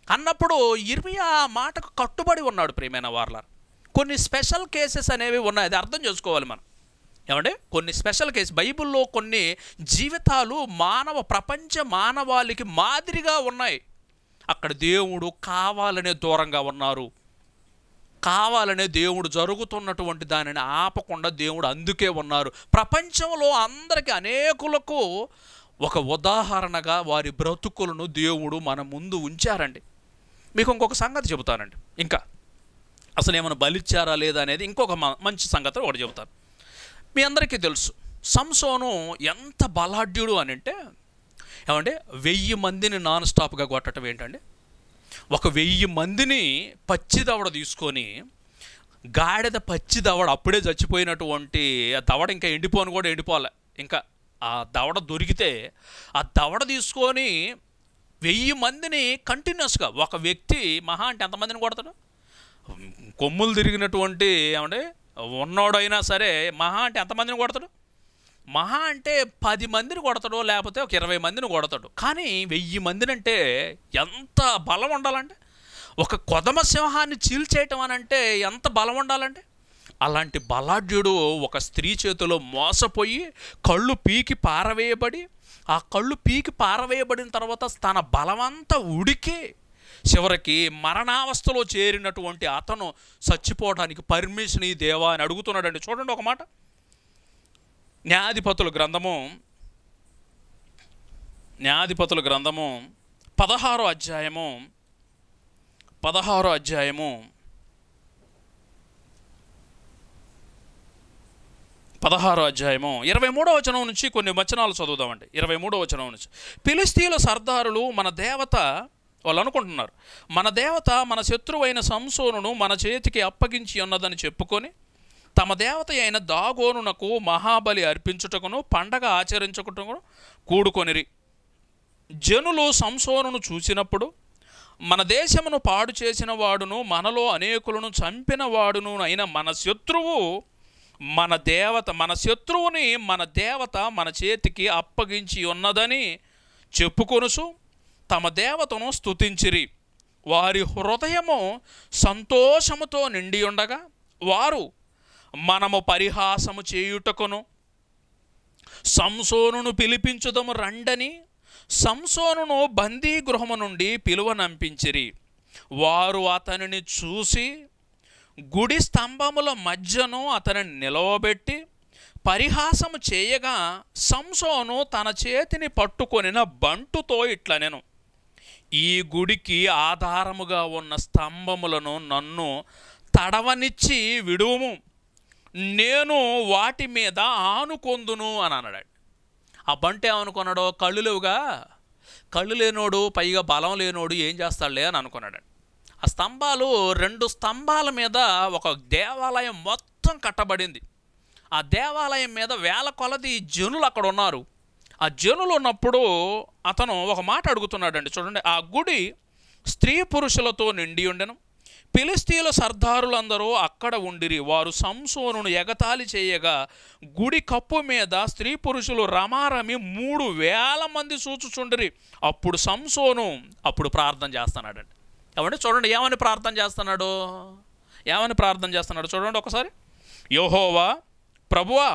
అన్నప్పుడు ఇర్మియా ఆ మాటకు కట్టుబడి ఉన్నాడు ప్రియమైన వార్ల కొన్ని స్పెషల్ కేసెస్ అనేవి ఉన్నాయి అది అర్థం చేసుకోవాలి మనం ఏమంటే కొన్ని స్పెషల్ కేసు బైబిల్లో కొన్ని జీవితాలు మానవ ప్రపంచ మానవాళికి మాదిరిగా ఉన్నాయి అక్కడ దేవుడు కావాలనే దూరంగా ఉన్నారు కావాలనే దేవుడు జరుగుతున్నటువంటి దానిని ఆపకుండా దేవుడు అందుకే ఉన్నారు ప్రపంచంలో అందరికీ అనేకులకు ఒక ఉదాహరణగా వారి బ్రతుకులను దేవుడు మన ముందు ఉంచారండి మీకు ఇంకొక సంగతి చెబుతానండి ఇంకా అసలు ఏమైనా బలిచ్చారా లేదా అనేది ఇంకొక మ- మంచి సంగతి ఒకటి చెబుతాను మీ అందరికీ తెలుసు సంసోను ఎంత బలాఢ్యుడు అని అంటే ఏమంటే వెయ్యి మందిని నాన్ స్టాప్గా కొట్టడం ఏంటండి ఒక వెయ్యి మందిని పచ్చి దవడ తీసుకొని గాడిద పచ్చి దవడ అప్పుడే చచ్చిపోయినటువంటి ఆ దవడ ఇంకా ఎండిపోను కూడా ఎండిపోలే ఇంకా ఆ దవడ దొరికితే ఆ దవడ తీసుకొని వెయ్యి మందిని కంటిన్యూస్గా ఒక వ్యక్తి మహా అంటే ఎంతమందిని కొడతాడు కొమ్ములు తిరిగినటువంటి ఏమంటే ఉన్నోడైనా సరే మహా అంటే ఎంతమందిని కొడతాడు మహా అంటే పది మందిని కొడతాడు లేకపోతే ఒక ఇరవై మందిని కొడతాడు కానీ వెయ్యి మందిని అంటే ఎంత బలం ఉండాలంటే ఒక కొదమ సింహాన్ని చీల్చేయటం అని అంటే ఎంత బలం ఉండాలంటే అలాంటి బలాఢ్యుడు ఒక స్త్రీ చేతిలో మోసపోయి కళ్ళు పీకి పారవేయబడి ఆ కళ్ళు పీకి పారవేయబడిన తర్వాత తన బలమంతా ఉడికి చివరికి మరణావస్థలో చేరినటువంటి అతను చచ్చిపోవడానికి పర్మిషన్ ఈ దేవా అని అడుగుతున్నాడండి చూడండి ఒక మాట న్యాయాధిపతుల గ్రంథము న్యాయాధిపతుల గ్రంథము పదహారో అధ్యాయము పదహారో అధ్యాయము పదహారో అధ్యాయము ఇరవై మూడో వచనం నుంచి కొన్ని వచనాలు చదువుదామండి ఇరవై మూడో వచనం నుంచి ఫిలిస్తీన్ల సర్దారులు మన దేవత వాళ్ళు అనుకుంటున్నారు మన దేవత మన శత్రువైన సంసోనును మన చేతికి అప్పగించి ఉన్నదని చెప్పుకొని తమ దేవత అయిన దాగోనునకు మహాబలి అర్పించుటకును పండగ ఆచరించుటకును కూడుకొనిరి జనులు సంసోనును చూసినప్పుడు మన దేశమును పాడు చేసిన వాడును మనలో అనేకులను చంపిన వాడును అయిన మన శత్రువు మన దేవత మన శత్రువుని మన దేవత మన చేతికి అప్పగించి ఉన్నదని చెప్పుకొనుసు తమ దేవతను స్తుతించిరి వారి హృదయము సంతోషముతో నిండి ఉండగా వారు మనము పరిహాసము చేయుటకును సంసోనును పిలిపించుదము రండని సంసోనును బందీ గృహము నుండి పిలువనంపించిరి వారు అతనిని చూసి గుడి స్తంభముల మధ్యను అతనిని నిలవబెట్టి పరిహాసము చేయగా సంసోను తన చేతిని పట్టుకొనిన బంటుతో ఇట్లనెను ఈ గుడికి ఆధారముగా ఉన్న స్తంభములను నన్ను తడవనిచ్చి విడువుము నేను వాటి మీద ఆనుకొందును అని అన్నాడు ఆ బంట ఏమనుకున్నాడో కళ్ళు లేవుగా కళ్ళు లేనోడు పైగా బలం లేనోడు ఏం చేస్తాడులే అని అనుకున్నాడు ఆ స్తంభాలు రెండు స్తంభాల మీద ఒక దేవాలయం మొత్తం కట్టబడింది ఆ దేవాలయం మీద వేల కొలది జనులు అక్కడ ఉన్నారు ఆ జనులు ఉన్నప్పుడు అతను ఒక మాట అడుగుతున్నాడండి చూడండి ఆ గుడి స్త్రీ పురుషులతో నిండి ఉండెను ఫిలిస్తీన్ల సర్దారులందరూ అక్కడ ఉండిరి వారు సంసోనును ఎగతాళి చేయగా గుడి కప్పు మీద స్త్రీ పురుషులు రమారమి మూడు వేల మంది చూచుచుండిరి అప్పుడు సంసోను అప్పుడు ప్రార్థన చేస్తున్నాడండి ఏమంటే చూడండి ఏమని ప్రార్థన చేస్తున్నాడు ఏమని ప్రార్థన చేస్తున్నాడు చూడండి ఒకసారి యోహోవా ప్రభువా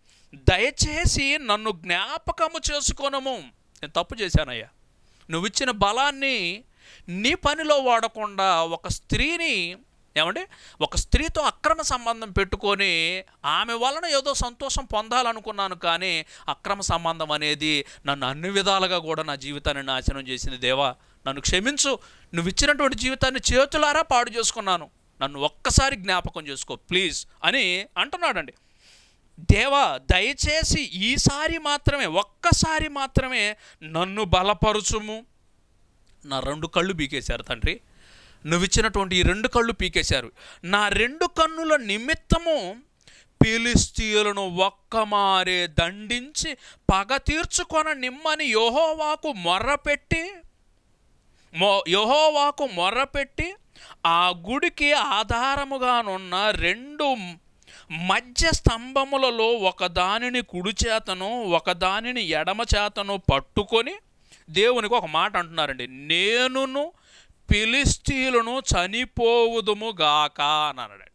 దయచేసి నన్ను జ్ఞాపకము చేసుకొనము నేను తప్పు చేశానయ్యా నువ్వు ఇచ్చిన బలాన్ని నీ పనిలో వాడకుండా ఒక స్త్రీని ఏమంటే ఒక స్త్రీతో అక్రమ సంబంధం పెట్టుకొని ఆమె వలన ఏదో సంతోషం పొందాలనుకున్నాను కానీ అక్రమ సంబంధం అనేది నన్ను అన్ని విధాలుగా కూడా నా జీవితాన్ని నాశనం చేసింది దేవా నన్ను క్షమించు నువ్వు ఇచ్చినటువంటి జీవితాన్ని చేతులారా పాడు చేసుకున్నాను నన్ను ఒక్కసారి జ్ఞాపకం చేసుకో ప్లీజ్ అని అంటున్నాడండి దేవా దయచేసి ఈసారి మాత్రమే ఒక్కసారి మాత్రమే నన్ను బలపరుచుము నా రెండు కళ్ళు పీకేశారు తండ్రి నువ్వు ఇచ్చినటువంటి ఈ రెండు కళ్ళు పీకేశారు నా రెండు కన్నుల నిమిత్తము ఫిలిస్తీయులను ఒక్కమారే దండించి పగ తీర్చుకొన నిమ్మని యెహోవాకు మొర్రపెట్టి మొ యెహోవాకు మొర్రపెట్టి ఆ గుడికి ఆధారముగానున్న రెండు మధ్య స్తంభములలో ఒక దానిని కుడి చేతను ఒక దానిని ఎడమ చేతను పట్టుకొని దేవునికి ఒక మాట అంటున్నారండి నేనును ఫిలిస్తీయులను చనిపోవుదుము గాక అని అన్నాడు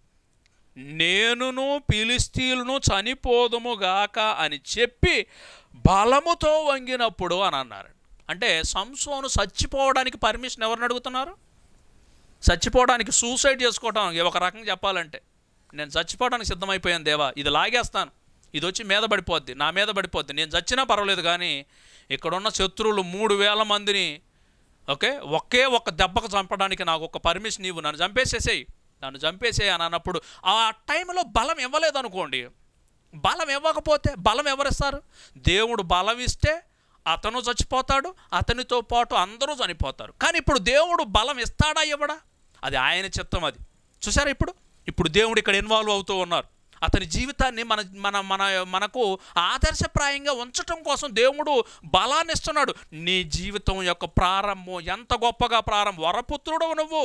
నేనును ఫిలిస్తీయులను చనిపోదుము గాక అని చెప్పి బలముతో వంగినప్పుడు అని అన్నారు అంటే సంసోను చచ్చిపోవడానికి పర్మిషన్ ఎవరిని అడుగుతున్నారు చచ్చిపోవడానికి సూసైడ్ చేసుకోవడం ఒక రకంగా చెప్పాలంటే నేను చచ్చిపోవడానికి సిద్ధమైపోయాను దేవా ఇది లాగేస్తాను ఇది వచ్చి మీద పడిపోద్ది నా మీద పడిపోద్ది నేను చచ్చినా పర్వాలేదు కానీ ఇక్కడున్న శత్రువులు మూడు వేల మందిని ఓకే ఒకే ఒక్క దెబ్బకు చంపడానికి నాకు ఒక పర్మిషన్ ఇవ్వు నన్ను చంపేసేసేయి నన్ను చంపేసేయి అని అన్నప్పుడు ఆ టైంలో బలం ఇవ్వలేదు అనుకోండి బలం ఇవ్వకపోతే బలం ఎవరిస్తారు దేవుడు బలం ఇస్తే అతను చచ్చిపోతాడు అతనితో పాటు అందరూ చనిపోతారు కానీ ఇప్పుడు దేవుడు బలం ఇస్తాడా ఇవ్వడా అది ఆయన చిత్తం అది చూసారా ఇప్పుడు ఇప్పుడు దేవుడు ఇక్కడ ఇన్వాల్వ్ అవుతూ ఉన్నారు అతని జీవితాన్ని మన మన మన మనకు ఆదర్శప్రాయంగా ఉంచటం కోసం దేవుడు బలాన్ని ఇస్తున్నాడు నీ జీవితం యొక్క ప్రారంభం ఎంత గొప్పగా ప్రారంభం వరపుత్రుడు నువ్వు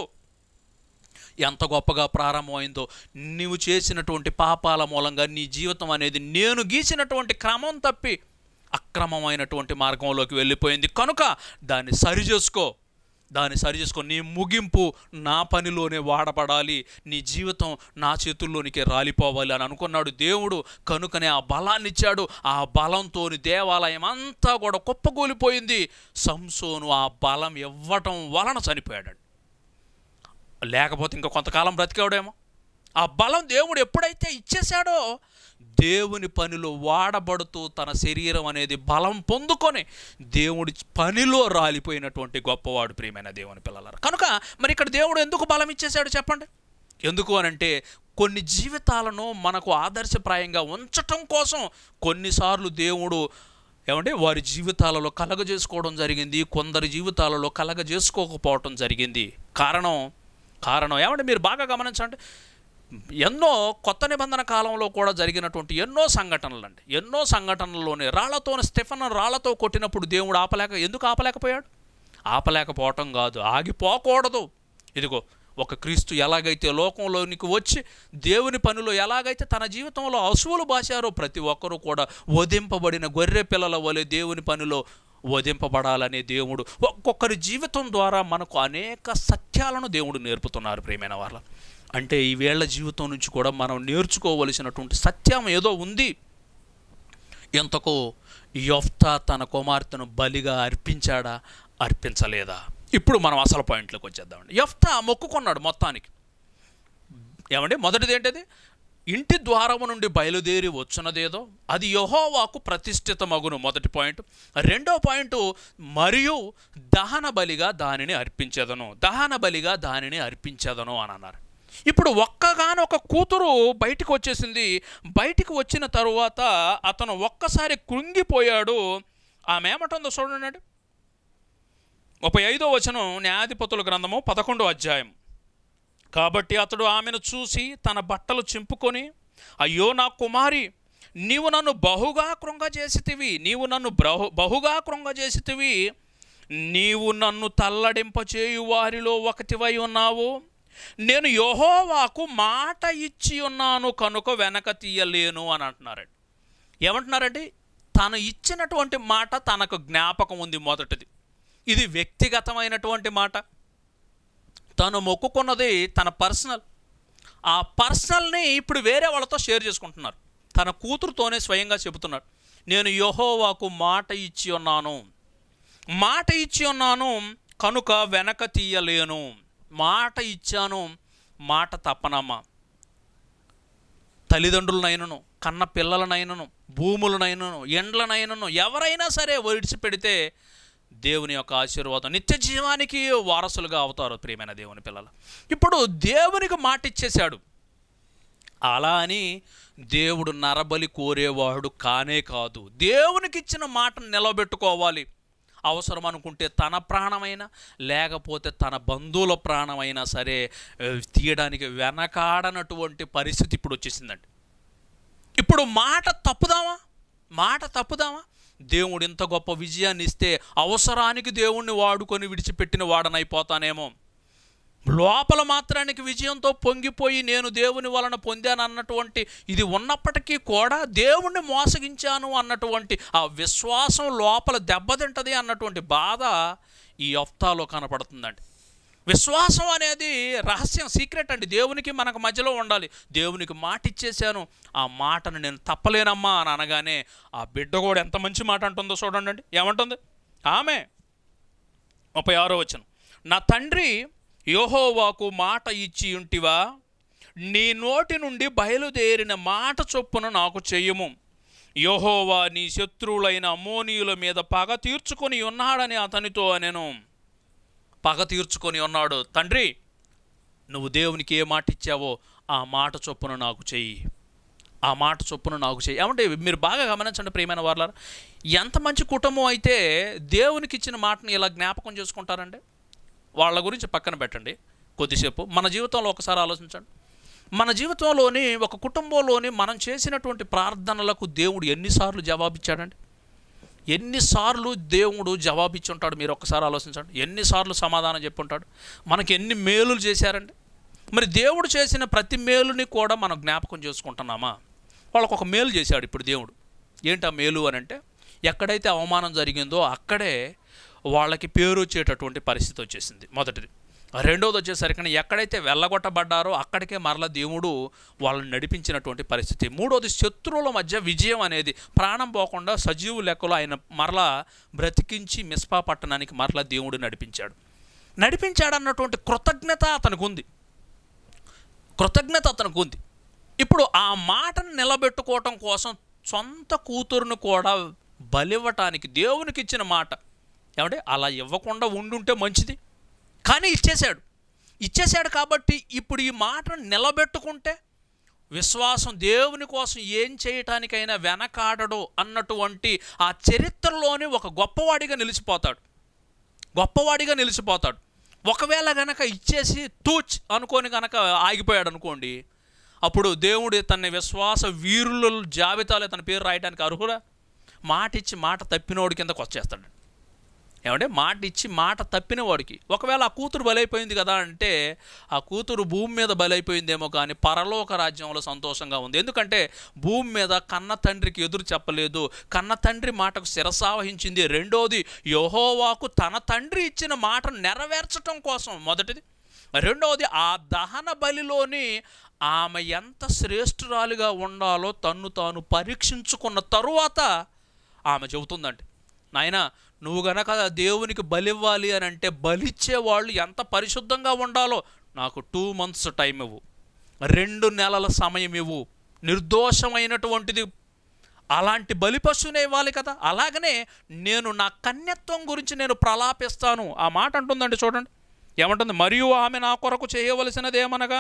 ఎంత గొప్పగా ప్రారంభమైందో నీవు చేసినటువంటి పాపాల మూలంగా నీ జీవితం అనేది నేను గీసినటువంటి క్రమం తప్పి అక్రమమైనటువంటి మార్గంలోకి వెళ్ళిపోయింది కనుక దాన్ని సరిచేసుకో దాన్ని సరిచేసుకో నీ ముగింపు నా పనిలోనే వాడబడాలి నీ జీవితం నా చేతుల్లోనికి రాలిపోవాలి అని అనుకున్నాడు దేవుడు కనుకనే ఆ బలాన్ని ఇచ్చాడు ఆ బలంతో దేవాలయం అంతా కూడా కుప్పకూలిపోయింది సంసోను ఆ బలం ఇవ్వటం వలన చనిపోయాడు లేకపోతే ఇంకా కొంతకాలం బ్రతికాడేమో ఆ బలం దేవుడు ఎప్పుడైతే ఇచ్చేశాడో దేవుని పనిలో వాడబడుతూ తన శరీరం అనేది బలం పొందుకొని దేవుడి పనిలో రాలిపోయినటువంటి గొప్పవాడు ప్రియమైన దేవుని పిల్లలారు కనుక మరి ఇక్కడ దేవుడు ఎందుకు బలం ఇచ్చేశాడు చెప్పండి ఎందుకు అనంటే కొన్ని జీవితాలను మనకు ఆదర్శప్రాయంగా ఉంచటం కోసం కొన్నిసార్లు దేవుడు ఏమంటే వారి జీవితాలలో కలగజేసుకోవడం జరిగింది కొందరి జీవితాలలో కలగజేసుకోకపోవటం జరిగింది కారణం కారణం ఏమంటే మీరు బాగా గమనించండి ఎన్నో కొత్త నిబంధన కాలంలో కూడా జరిగినటువంటి ఎన్నో సంఘటనలు అండి ఎన్నో సంఘటనల్లోనే రాళ్లతో స్టెఫన్ రాళ్లతో కొట్టినప్పుడు దేవుడు ఆపలేక ఎందుకు ఆపలేకపోయాడు ఆపలేకపోవటం కాదు ఆగిపోకూడదు ఇదిగో ఒక క్రీస్తు ఎలాగైతే లోకంలోనికి వచ్చి దేవుని పనిలో ఎలాగైతే తన జీవితంలో అసువులు బాశారో ప్రతి ఒక్కరూ కూడా వధింపబడిన గొర్రె పిల్లల వలె దేవుని పనిలో వధింపబడాలనే దేవుడు ఒక్కొక్కరి జీవితం ద్వారా మనకు అనేక సత్యాలను దేవుడు నేర్పుతున్నారు ప్రియమైన వాళ్ళ అంటే ఈ వేళ్ల జీవితం నుంచి కూడా మనం నేర్చుకోవలసినటువంటి సత్యం ఏదో ఉంది ఎంతకో యొఫ్తా తన కుమార్తెను బలిగా అర్పించాడా అర్పించలేదా ఇప్పుడు మనం అసలు పాయింట్లోకి వచ్చేద్దామండి యఫ్తా మొక్కుకున్నాడు మొత్తానికి ఏమండి మొదటిది ఏంటది ఇంటి ద్వారము నుండి బయలుదేరి వచ్చినదేదో అది యహోవాకు ప్రతిష్ఠితమగును మొదటి పాయింట్ రెండో పాయింట్ మరియు దహన బలిగా దానిని అర్పించేదను దహన బలిగా దానిని అర్పించేదను అని అన్నారు ఇప్పుడు ఒక్కగానొక కూతురు బయటికి వచ్చేసింది బయటికి వచ్చిన తరువాత అతను ఒక్కసారి కృంగిపోయాడు ఆమె ఏమంటుందో చూడండి ముప్పై ఐదో వచనం న్యాయాధిపతుల గ్రంథము పదకొండో అధ్యాయం కాబట్టి అతడు ఆమెను చూసి తన బట్టలు చింపుకొని అయ్యో నా కుమారి నీవు నన్ను బహుగా కృంగజేసితివి నీవు నన్ను బహు బహుగా కృంగజేసితివి నీవు నన్ను తల్లడింపచేయు వారిలో ఒకటివై ఉన్నావు నేను యహోవాకు మాట ఇచ్చి ఉన్నాను కనుక వెనక తీయలేను అని అంటున్నారండి ఏమంటున్నారండి తను ఇచ్చినటువంటి మాట తనకు జ్ఞాపకం ఉంది మొదటిది ఇది వ్యక్తిగతమైనటువంటి మాట తను మొక్కుకున్నది తన పర్సనల్ ఆ పర్సనల్ని ఇప్పుడు వేరే వాళ్ళతో షేర్ చేసుకుంటున్నారు తన కూతురుతోనే స్వయంగా చెబుతున్నాడు నేను యహోవాకు మాట ఇచ్చి ఉన్నాను మాట ఇచ్చి ఉన్నాను కనుక వెనక తీయలేను మాట ఇచ్చాను మాట తప్పనమ్మా తల్లిదండ్రులనైనను కన్న పిల్లలనైనను భూములనైనను ఎండ్లనైనను ఎవరైనా సరే విడిచిపెడితే దేవుని యొక్క ఆశీర్వాదం నిత్య జీవానికి వారసులుగా అవుతారు ప్రియమైన దేవుని పిల్లలు ఇప్పుడు దేవునికి మాట ఇచ్చేశాడు అలా అని దేవుడు నరబలి కోరేవాడు కానే కాదు దేవునికి ఇచ్చిన మాటను నిలబెట్టుకోవాలి అవసరం అనుకుంటే తన ప్రాణమైన లేకపోతే తన బంధువుల ప్రాణమైనా సరే ఆ, తీయడానికి వెనకాడనటువంటి పరిస్థితి ఇప్పుడు వచ్చేసిందండి ఇప్పుడు మాట తప్పుదామా మాట తప్పుదామా దేవుడు ఇంత గొప్ప విజయాన్ని ఇస్తే అవసరానికి దేవుణ్ణి వాడుకొని విడిచిపెట్టిన వాడనైపోతానేమో లోపల మాత్రానికి విజయంతో పొంగిపోయి నేను దేవుని వలన పొందాను అన్నటువంటి ఇది ఉన్నప్పటికీ కూడా దేవుణ్ణి మోసగించాను అన్నటువంటి ఆ విశ్వాసం లోపల దెబ్బతింటది అన్నటువంటి బాధ ఈ యఫ్తాలో కనపడుతుందండి విశ్వాసం అనేది రహస్యం సీక్రెట్ అండి దేవునికి మనకు మధ్యలో ఉండాలి దేవునికి మాట ఇచ్చేసాను ఆ మాటను నేను తప్పలేనమ్మా అని అనగానే ఆ బిడ్డ కూడా ఎంత మంచి మాట అంటుందో చూడండి అండి ఏమంటుంది ఆమె ముప్పై ఆరో వచ్చిన నా తండ్రి యోహోవాకు మాట ఇచ్చి ఉంటివా నీ నోటి నుండి బయలుదేరిన మాట చొప్పున నాకు చెయ్యము యోహోవా నీ శత్రువులైన అమోనీయుల మీద పగ తీర్చుకొని ఉన్నాడని అతనితో నేను పగ తీర్చుకొని ఉన్నాడు తండ్రి నువ్వు దేవునికి ఏ మాట ఇచ్చావో ఆ మాట చొప్పున నాకు చెయ్యి ఆ మాట చొప్పున నాకు చెయ్యి ఏమంటే మీరు బాగా గమనించండి ప్రియమైన వాళ్ళ ఎంత మంచి కుటుంబం అయితే దేవునికి ఇచ్చిన మాటని ఇలా జ్ఞాపకం చేసుకుంటారండి వాళ్ళ గురించి పక్కన పెట్టండి కొద్దిసేపు మన జీవితంలో ఒకసారి ఆలోచించండి మన జీవితంలోని ఒక కుటుంబంలోని మనం చేసినటువంటి ప్రార్థనలకు దేవుడు ఎన్నిసార్లు జవాబిచ్చాడండి ఎన్నిసార్లు దేవుడు జవాబిచ్చి ఉంటాడు మీరు ఒక్కసారి ఆలోచించండి ఎన్నిసార్లు సమాధానం చెప్పి ఉంటాడు మనకి ఎన్ని మేలులు చేశారండి మరి దేవుడు చేసిన ప్రతి మేలుని కూడా మనం జ్ఞాపకం చేసుకుంటున్నామా వాళ్ళకు ఒక మేలు చేశాడు ఇప్పుడు దేవుడు ఏంటి ఆ మేలు అని అంటే ఎక్కడైతే అవమానం జరిగిందో అక్కడే వాళ్ళకి పేరు వచ్చేటటువంటి పరిస్థితి వచ్చేసింది మొదటిది రెండోది వచ్చేసరికి ఎక్కడైతే వెళ్ళగొట్టబడ్డారో అక్కడికే మరల దేవుడు వాళ్ళని నడిపించినటువంటి పరిస్థితి మూడోది శత్రువుల మధ్య విజయం అనేది ప్రాణం పోకుండా సజీవు లెక్కలో ఆయన మరలా బ్రతికించి మిస్పా పట్టణానికి మరలా దేవుడు నడిపించాడు నడిపించాడు అన్నటువంటి కృతజ్ఞత అతనికి ఉంది కృతజ్ఞత అతనికి ఉంది ఇప్పుడు ఆ మాటను నిలబెట్టుకోవటం కోసం సొంత కూతురును కూడా బలివ్వటానికి దేవునికి ఇచ్చిన మాట ఏమంటే అలా ఇవ్వకుండా ఉండుంటే మంచిది కానీ ఇచ్చేశాడు ఇచ్చేశాడు కాబట్టి ఇప్పుడు ఈ మాటను నిలబెట్టుకుంటే విశ్వాసం దేవుని కోసం ఏం చేయటానికైనా వెనకాడడు అన్నటువంటి ఆ చరిత్రలోని ఒక గొప్పవాడిగా నిలిచిపోతాడు గొప్పవాడిగా నిలిచిపోతాడు ఒకవేళ గనక ఇచ్చేసి తూచ్ అనుకొని గనక ఆగిపోయాడు అనుకోండి అప్పుడు దేవుడు తన విశ్వాస వీరుల జాబితాలో తన పేరు రాయడానికి అర్హురా మాట ఇచ్చి మాట తప్పినోడి కిందకు వచ్చేస్తాడు ఏమంటే మాట ఇచ్చి మాట తప్పిన వాడికి ఒకవేళ ఆ కూతురు బలైపోయింది కదా అంటే ఆ కూతురు భూమి మీద బలైపోయిందేమో కానీ పరలోక రాజ్యంలో సంతోషంగా ఉంది ఎందుకంటే భూమి మీద కన్న తండ్రికి ఎదురు చెప్పలేదు కన్న తండ్రి మాటకు శిరసావహించింది రెండోది యహోవాకు తన తండ్రి ఇచ్చిన మాటను నెరవేర్చటం కోసం మొదటిది రెండవది ఆ దహన బలిలోని ఆమె ఎంత శ్రేష్ఠురాలిగా ఉండాలో తన్ను తాను పరీక్షించుకున్న తరువాత ఆమె చెబుతుందండి నాయన నువ్వు గనక దేవునికి బలివ్వాలి అని అంటే బలిచ్చే వాళ్ళు ఎంత పరిశుద్ధంగా ఉండాలో నాకు టూ మంత్స్ టైం ఇవ్వు రెండు నెలల సమయం ఇవ్వు నిర్దోషమైనటువంటిది అలాంటి బలి పశువునే ఇవ్వాలి కదా అలాగనే నేను నా కన్యత్వం గురించి నేను ప్రలాపిస్తాను ఆ మాట అంటుందండి చూడండి ఏమంటుంది మరియు ఆమె నా కొరకు చేయవలసినది ఏమనగా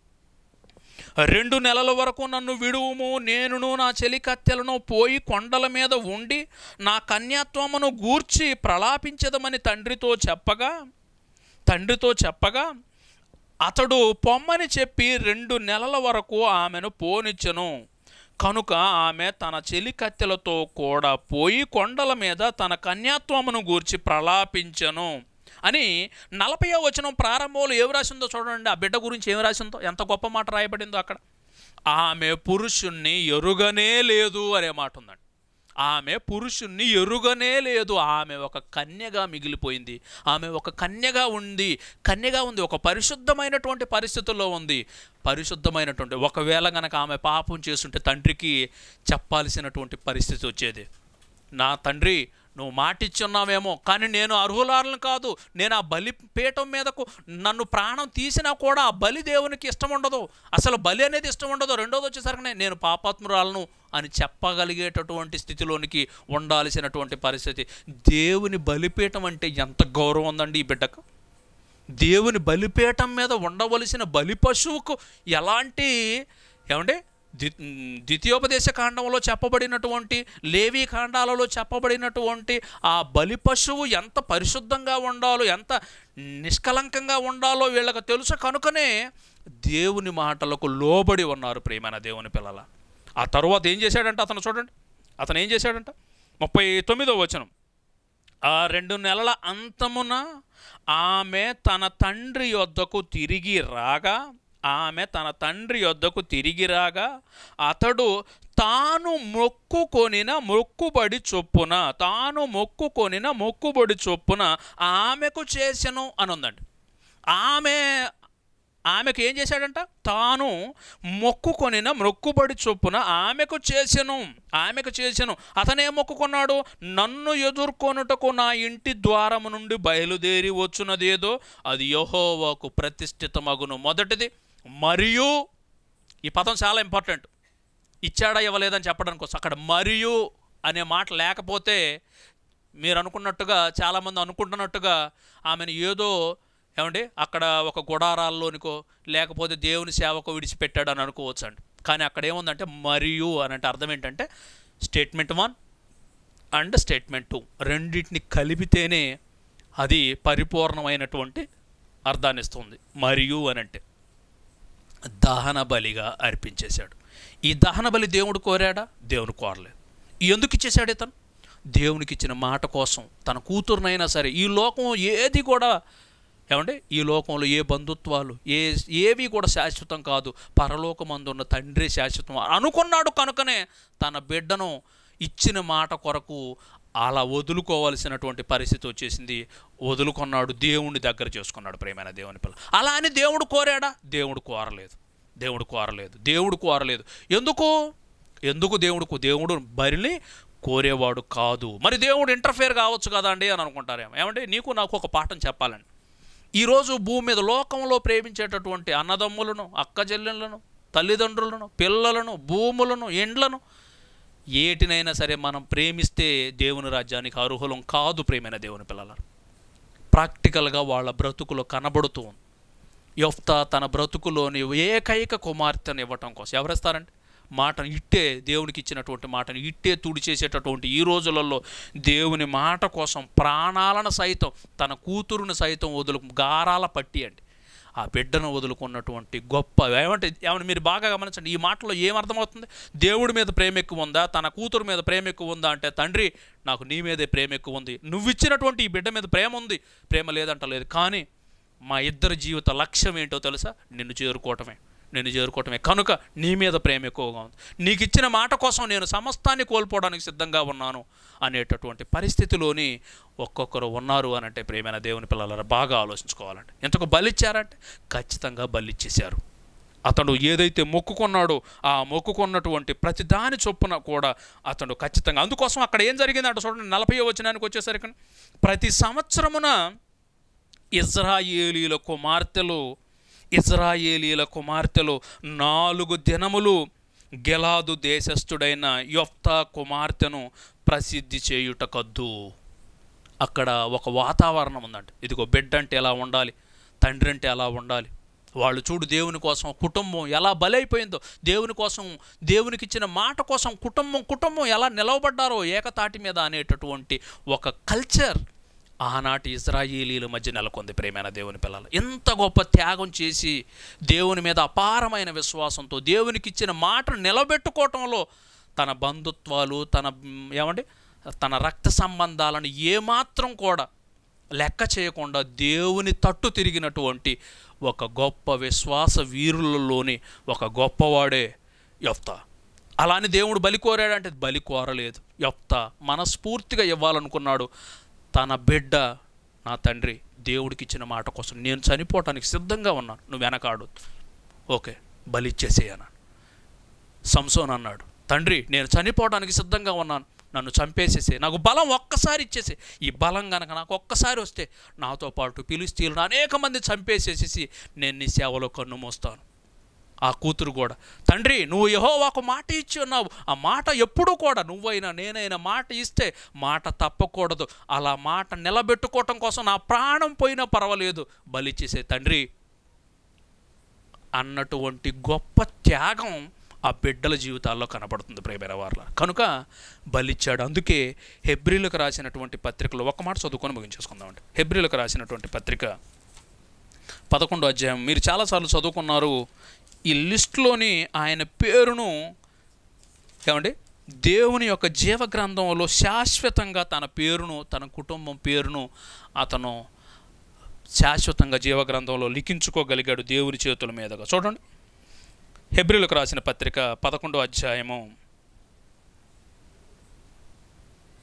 రెండు నెలల వరకు నన్ను విడువుము నేనును నా చెలికత్తెలను పోయి కొండల మీద ఉండి నా కన్యాత్వమును గూర్చి ప్రలాపించదమని తండ్రితో చెప్పగా తండ్రితో చెప్పగా అతడు పొమ్మని చెప్పి రెండు నెలల వరకు ఆమెను పోనిచ్చెను కనుక ఆమె తన చెలికత్తెలతో కూడా పోయి కొండల మీద తన కన్యాత్వమును గూర్చి ప్రలాపించెను అని నలభై వచనం ప్రారంభంలో ఏం రాసిందో చూడండి ఆ బిడ్డ గురించి ఏం రాసిందో ఎంత గొప్ప మాట రాయబడిందో అక్కడ ఆమె పురుషుణ్ణి ఎరుగనే లేదు అనే మాట ఉందండి ఆమె పురుషుణ్ణి ఎరుగనే లేదు ఆమె ఒక కన్యగా మిగిలిపోయింది ఆమె ఒక కన్యగా ఉంది కన్యగా ఉంది ఒక పరిశుద్ధమైనటువంటి పరిస్థితుల్లో ఉంది పరిశుద్ధమైనటువంటి ఒకవేళ గనక ఆమె పాపం చేస్తుంటే తండ్రికి చెప్పాల్సినటువంటి పరిస్థితి వచ్చేది నా తండ్రి నువ్వు మాటిచ్చున్నావేమో కానీ నేను అర్హులాలను కాదు నేను ఆ బలి పీఠం మీదకు నన్ను ప్రాణం తీసినా కూడా ఆ బలి దేవునికి ఇష్టం ఉండదు అసలు బలి అనేది ఇష్టం ఉండదు రెండోది వచ్చేసరికి నేను పాపాత్మురాలను అని చెప్పగలిగేటటువంటి స్థితిలోనికి ఉండాల్సినటువంటి పరిస్థితి దేవుని బలిపీఠం అంటే ఎంత గౌరవం ఉందండి ఈ బిడ్డకు దేవుని బలిపీఠం మీద ఉండవలసిన బలి పశువుకు ఎలాంటి ఏమంటే ద్వి ద్వితీయోపదేశ కాండంలో చెప్పబడినటువంటి లేవీ కాండాలలో చెప్పబడినటువంటి ఆ బలి పశువు ఎంత పరిశుద్ధంగా ఉండాలో ఎంత నిష్కలంకంగా ఉండాలో వీళ్ళకి తెలుసు కనుకనే దేవుని మాటలకు లోబడి ఉన్నారు ప్రియమైన దేవుని పిల్లల ఆ తరువాత ఏం చేశాడంట అతను చూడండి అతను ఏం చేశాడంట ముప్పై తొమ్మిదో వచనం ఆ రెండు నెలల అంతమున ఆమె తన తండ్రి యొద్దకు తిరిగి రాగా ఆమె తన తండ్రి యొద్దకు తిరిగి రాగా అతడు తాను మొక్కుకొనిన మొక్కుబడి చొప్పున తాను మొక్కుకొనిన మొక్కుబడి చొప్పున ఆమెకు చేసెను అని ఉందండి ఆమె ఆమెకు ఏం చేశాడంట తాను మొక్కుకొనిన మొక్కుబడి చొప్పున ఆమెకు చేసెను ఆమెకు చేసెను అతనే మొక్కుకున్నాడు నన్ను ఎదుర్కొనుటకు నా ఇంటి ద్వారము నుండి బయలుదేరి వచ్చున్నదేదో అది యహోవాకు ప్రతిష్ఠితమగును మొదటిది మరియు ఈ పదం చాలా ఇంపార్టెంట్ ఇచ్చాడా ఇవ్వలేదని చెప్పడానికి కోసం అక్కడ మరియు అనే మాట లేకపోతే మీరు అనుకున్నట్టుగా చాలామంది అనుకుంటున్నట్టుగా ఆమెను ఏదో ఏమండి అక్కడ ఒక గుడారాల్లోనికో లేకపోతే దేవుని సేవకో విడిచిపెట్టాడు అని అనుకోవచ్చు అండి కానీ అక్కడ ఏముందంటే మరియు అని అంటే అర్థం ఏంటంటే statement one and statement two రెండింటిని కలిపితేనే అది పరిపూర్ణమైనటువంటి అర్థాన్ని ఇస్తుంది మరియు అని అంటే దహన బలిగా అర్పించేశాడు ఈ దహన బలి దేవుడు కోరాడా దేవుడు కోరలేదు ఎందుకు ఇచ్చేశాడు ఇతను దేవునికి ఇచ్చిన మాట కోసం తన కూతురునైనా సరే ఈ లోకం ఏది కూడా ఏమంటే ఈ లోకంలో ఏ బంధుత్వాలు ఏ ఏవి కూడా శాశ్వతం కాదు పరలోకమందున్న తండ్రి శాశ్వతం అనుకున్నాడు కనుకనే తన బిడ్డను ఇచ్చిన మాట కొరకు అలా వదులుకోవలసినటువంటి పరిస్థితి వచ్చేసింది వదులుకున్నాడు దేవుణ్ణి దగ్గర చేసుకున్నాడు ప్రేమైన దేవుని పిల్ల అలా అని దేవుడు కోరాడా దేవుడు కోరలేదు దేవుడు కోరలేదు దేవుడు కోరలేదు ఎందుకు ఎందుకు దేవుడుకు దేవుడు బరిని కోరేవాడు కాదు మరి దేవుడు ఇంటర్ఫేర్ కావచ్చు కదండి అని అనుకుంటారేమో ఏమంటే నీకు నాకు ఒక పాఠం చెప్పాలండి ఈరోజు భూమి మీద లోకంలో ప్రేమించేటటువంటి అన్నదమ్ములను అక్కజెల్లెలను తల్లిదండ్రులను పిల్లలను భూములను ఎండ్లను ఏటినైనా సరే మనం ప్రేమిస్తే దేవుని రాజ్యానికి అర్హులం కాదు ప్రేమైన దేవుని పిల్లల ప్రాక్టికల్గా వాళ్ళ బ్రతుకులో కనబడుతూ ఉంది యొఫ్తా తన బ్రతుకులోని ఏకైక కుమార్తెను ఇవ్వటం కోసం ఎవరిస్తారండి మాటను ఇట్టే దేవునికి ఇచ్చినటువంటి మాటను ఇట్టే తుడి చేసేటటువంటి ఈ రోజులలో దేవుని మాట కోసం ప్రాణాలను సైతం తన కూతురుని సైతం వదులు గారాల పట్టి అండి ఆ బిడ్డను వదులుకున్నటువంటి గొప్ప ఏమంటే ఏమంటే మీరు బాగా గమనించండి ఈ మాటలో ఏమర్థమవుతుంది దేవుడి మీద ప్రేమ ఎక్కువ ఉందా తన కూతురు మీద ప్రేమ ఎక్కువ ఉందా అంటే తండ్రి నాకు నీ మీదే ప్రేమ ఎక్కువ ఉంది నువ్వు ఇచ్చినటువంటి ఈ బిడ్డ మీద ప్రేమ ఉంది ప్రేమ లేదంటలేదు కానీ మా ఇద్దరి జీవిత లక్ష్యం ఏంటో తెలుసా నిన్ను చేరుకోవటమే నిన్ను చేరుకోవటమే కనుక నీ మీద ప్రేమ ఎక్కువగా ఉంది నీకు ఇచ్చిన మాట కోసం నేను సమస్తాన్ని కోల్పోవడానికి సిద్ధంగా ఉన్నాను అనేటటువంటి పరిస్థితిలోని ఒక్కొక్కరు ఉన్నారు అని అంటే ప్రేమైన దేవుని పిల్లల బాగా ఆలోచించుకోవాలంటే ఎంతకు బలిచ్చారంటే ఖచ్చితంగా బలిచ్చేశారు అతడు ఏదైతే మొక్కుకున్నాడో ఆ మొక్కుకున్నటువంటి ప్రతి దాని చొప్పున కూడా అతడు ఖచ్చితంగా అందుకోసం అక్కడ ఏం జరిగిందంటే చూడండి నలభై వచనానికి వచ్చేసరికి ప్రతి సంవత్సరమున ఇజ్రాయేలీల కుమార్తెలు ఇజ్రాయేలీల కుమార్తెలు నాలుగు దినములు గెలాదు దేశస్థుడైన యొఫ్తా కుమార్తెను ప్రసిద్ధి చేయుటకద్దు అక్కడ ఒక వాతావరణం ఉందంట ఇదిగో బిడ్డ అంటే ఎలా ఉండాలి తండ్రి అంటే ఎలా ఉండాలి వాళ్ళు చూడు దేవుని కోసం కుటుంబం ఎలా బలైపోయిందో దేవుని కోసం దేవునికి ఇచ్చిన మాట కోసం కుటుంబం కుటుంబం ఎలా నిలవబడ్డారో ఏకతాటి మీద అనేటటువంటి ఒక కల్చర్ ఆనాటి ఇజ్రాయేలీల మధ్య నెలకొంది ప్రేమైన దేవుని పిల్లలు ఎంత గొప్ప త్యాగం చేసి దేవుని మీద అపారమైన విశ్వాసంతో దేవునికి ఇచ్చిన మాటను నిలబెట్టుకోవటంలో తన బంధుత్వాలు తన మ్, ఏమండి తన రక్త సంబంధాలను ఏమాత్రం కూడా లెక్క చేయకుండా దేవుని తట్టు తిరిగినటువంటి ఒక గొప్ప విశ్వాస వీరులలోని ఒక గొప్పవాడే యొఫ్తా అలాని దేవుడు బలి కోరాడంటే బలి కోరలేదు యొప్తా మనస్ఫూర్తిగా ఇవ్వాలనుకున్నాడు తన బిడ్డ నా తండ్రి దేవుడికి ఇచ్చిన మాట కోసం నేను చనిపోవటానికి సిద్ధంగా ఉన్నాను నువ్వు వెనకాడు ఓకే బలి ఇచ్చేసేయన్నాను సంసోన్ అన్నాడు తండ్రి నేను చనిపోవడానికి సిద్ధంగా ఉన్నాను నన్ను చంపేసేసే నాకు బలం ఒక్కసారి ఇచ్చేసే ఈ బలం కనుక నాకు ఒక్కసారి వస్తే నాతో పాటు పిలిస్తీలను అనేక మంది చంపేసేసేసి నేను నీ సేవలో కన్ను మోస్తాను ఆ కూతురు కూడా తండ్రి నువ్వు యహోవాకు మాట ఇచ్చి ఉన్నావు ఆ మాట ఎప్పుడూ కూడా నువ్వైనా నేనైనా మాట ఇస్తే మాట తప్పకూడదు అలా మాట నిలబెట్టుకోవటం కోసం నా ప్రాణం పోయినా పర్వాలేదు బలిచ్చేసే తండ్రి అన్నటువంటి గొప్ప త్యాగం ఆ బిడ్డల జీవితాల్లో కనపడుతుంది ప్రేమైన వార్ల కనుక బలిచ్చాడు అందుకే హెబ్రిలకు రాసినటువంటి పత్రికలో ఒక మాట చదువుకొని ముగించేసుకుందామండి హెబ్రిలకు రాసినటువంటి పత్రిక పదకొండో అధ్యాయం మీరు చాలాసార్లు చదువుకున్నారు ఈ లిస్టులోని ఆయన పేరును ఏమండి దేవుని యొక్క జీవ గ్రంథంలో శాశ్వతంగా తన పేరును తన కుటుంబం పేరును అతను శాశ్వతంగా జీవ గ్రంథంలో లిఖించుకోగలిగాడు దేవుని చేతుల మీదుగా చూడండి హెబ్రిలకు రాసిన పత్రిక పదకొండో అధ్యాయము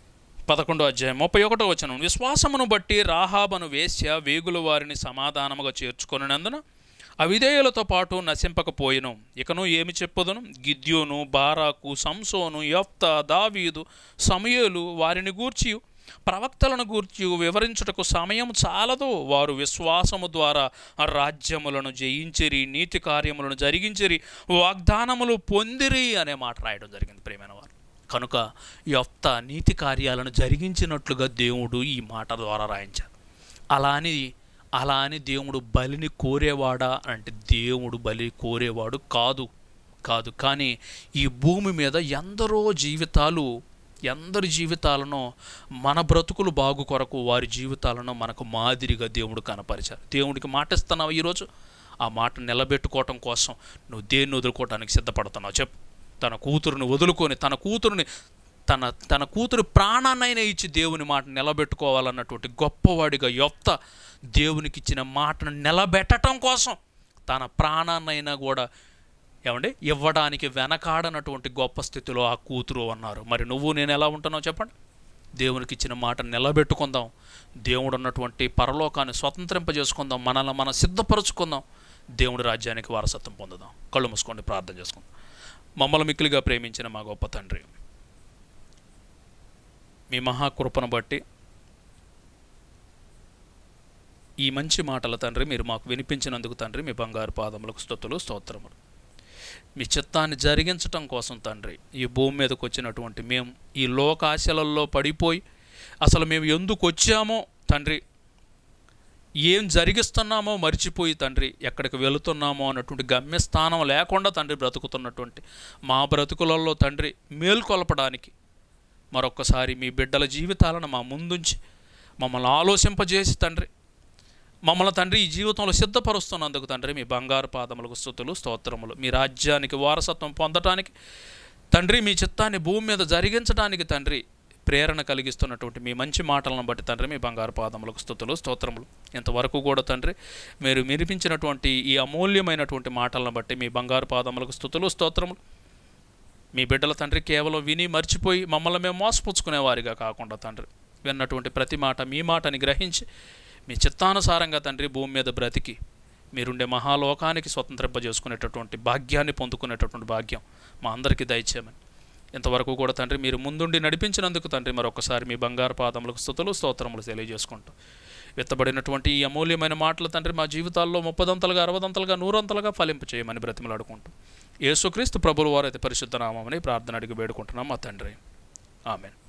పదకొండో అధ్యాయం ముప్పై ఒకటో వచనం విశ్వాసమును బట్టి రాహాబను వేశ్య వేగుల వారిని సమాధానముగా చేర్చుకొనినందున అవిధేయులతో పాటు నశింపకపోయిను ఇకను ఏమి చెప్పుదును గిద్యోను బారాకు సంసోను యొప్త దావీదు సమయలు వారిని గూర్చి ప్రవక్తలను గూర్చి వివరించుటకు సమయం చాలదు వారు విశ్వాసము ద్వారా రాజ్యములను జయించిరి నీతి కార్యములను జరిగించిరి వాగ్దానములు పొందిరి అనే మాట రాయడం జరిగింది ప్రేమైన వారు కనుక యొప్త నీతి కార్యాలను జరిగించినట్లుగా దేవుడు ఈ మాట ద్వారా రాయించారు అలా అని అలా అని దేవుడు బలిని కోరేవాడా అంటే దేవుడు బలి కోరేవాడు కాదు కాదు కానీ ఈ భూమి మీద ఎందరో జీవితాలు ఎందరి జీవితాలను మన బ్రతుకులు బాగు కొరకు వారి జీవితాలను మనకు మాదిరిగా దేవుడు కనపరిచారు దేవుడికి మాట ఇస్తున్నావు ఈరోజు ఆ మాట నిలబెట్టుకోవటం కోసం నువ్వు దేన్ని వదులుకోవటానికి సిద్ధపడుతున్నావు చెప్పు తన కూతురుని వదులుకొని తన కూతురుని తన తన కూతురు ప్రాణాన్నైనా ఇచ్చి దేవుని మాట నిలబెట్టుకోవాలన్నటువంటి గొప్పవాడిగా యొప్త దేవునికి ఇచ్చిన మాటను నిలబెట్టడం కోసం తన ప్రాణాన్నైనా కూడా ఏమండి ఇవ్వడానికి వెనకాడనటువంటి గొప్ప స్థితిలో ఆ కూతురు అన్నారు మరి నువ్వు నేను ఎలా ఉంటున్నావు చెప్పండి దేవునికి ఇచ్చిన మాట నిలబెట్టుకుందాం దేవుడు ఉన్నటువంటి పరలోకాన్ని స్వతంత్రింపజేసుకుందాం మనల్ని మనం సిద్ధపరచుకుందాం దేవుడి రాజ్యానికి వారసత్వం పొందుదాం కళ్ళు మూసుకోండి ప్రార్థన చేసుకుందాం మమ్మల్ని మిక్కిలిగా ప్రేమించిన మా గొప్ప తండ్రి మీ మహాకృపను బట్టి ఈ మంచి మాటల తండ్రి మీరు మాకు వినిపించినందుకు తండ్రి మీ బంగారు పాదములకు స్థుతులు స్తోత్రములు మీ చిత్తాన్ని జరిగించటం కోసం తండ్రి ఈ భూమి మీదకి వచ్చినటువంటి మేము ఈ లోకాశలలో పడిపోయి అసలు మేము ఎందుకు వచ్చామో తండ్రి ఏం జరిగిస్తున్నామో మర్చిపోయి తండ్రి ఎక్కడికి వెళుతున్నామో అన్నటువంటి గమ్యస్థానం లేకుండా తండ్రి బ్రతుకుతున్నటువంటి మా బ్రతుకులలో తండ్రి మేల్కొల్పడానికి మరొక్కసారి మీ బిడ్డల జీవితాలను మా ముందుంచి మమ్మల్ని ఆలోచింపజేసి తండ్రి మమ్మల్ని తండ్రి ఈ జీవితంలో సిద్ధపరుస్తున్నందుకు తండ్రి మీ బంగారు పాదములకు స్థుతులు స్తోత్రములు మీ రాజ్యానికి వారసత్వం పొందటానికి తండ్రి మీ చిత్తాన్ని భూమి మీద జరిగించడానికి తండ్రి ప్రేరణ కలిగిస్తున్నటువంటి మీ మంచి మాటలను బట్టి తండ్రి మీ బంగారు పాదములకు స్థుతులు స్తోత్రములు ఇంతవరకు కూడా తండ్రి మీరు వినిపించినటువంటి ఈ అమూల్యమైనటువంటి మాటలను బట్టి మీ బంగారు పాదములకు స్థుతులు స్తోత్రములు మీ బిడ్డల తండ్రి కేవలం విని మర్చిపోయి మమ్మల్ని మేము మోసపుచ్చుకునేవారిగా కాకుండా తండ్రి విన్నటువంటి ప్రతి మాట మీ మాటని గ్రహించి మీ చిత్తానుసారంగా తండ్రి భూమి మీద బ్రతికి మీరుండే మహాలోకానికి స్వతంత్రింపజేసుకునేటటువంటి భాగ్యాన్ని పొందుకునేటటువంటి భాగ్యం మా అందరికీ దయచేయమని ఇంతవరకు కూడా తండ్రి మీరు ముందుండి నడిపించినందుకు తండ్రి మరొకసారి మీ బంగారు పాదములకు స్థుతులు స్తోత్రములు తెలియజేసుకుంటూ విత్తబడినటువంటి ఈ అమూల్యమైన మాటలు తండ్రి మా జీవితాల్లో ముప్పదంతలుగా అరవదంతలుగా నూరంతలుగా ఫలింపు చేయమని బ్రతిమలాడుకుంటూ యేసుక్రీస్తు ప్రభులు వారైతే పరిశుద్ధ నామమని ప్రార్థన అడిగి వేడుకుంటున్నాం మా తండ్రి ఆమెన్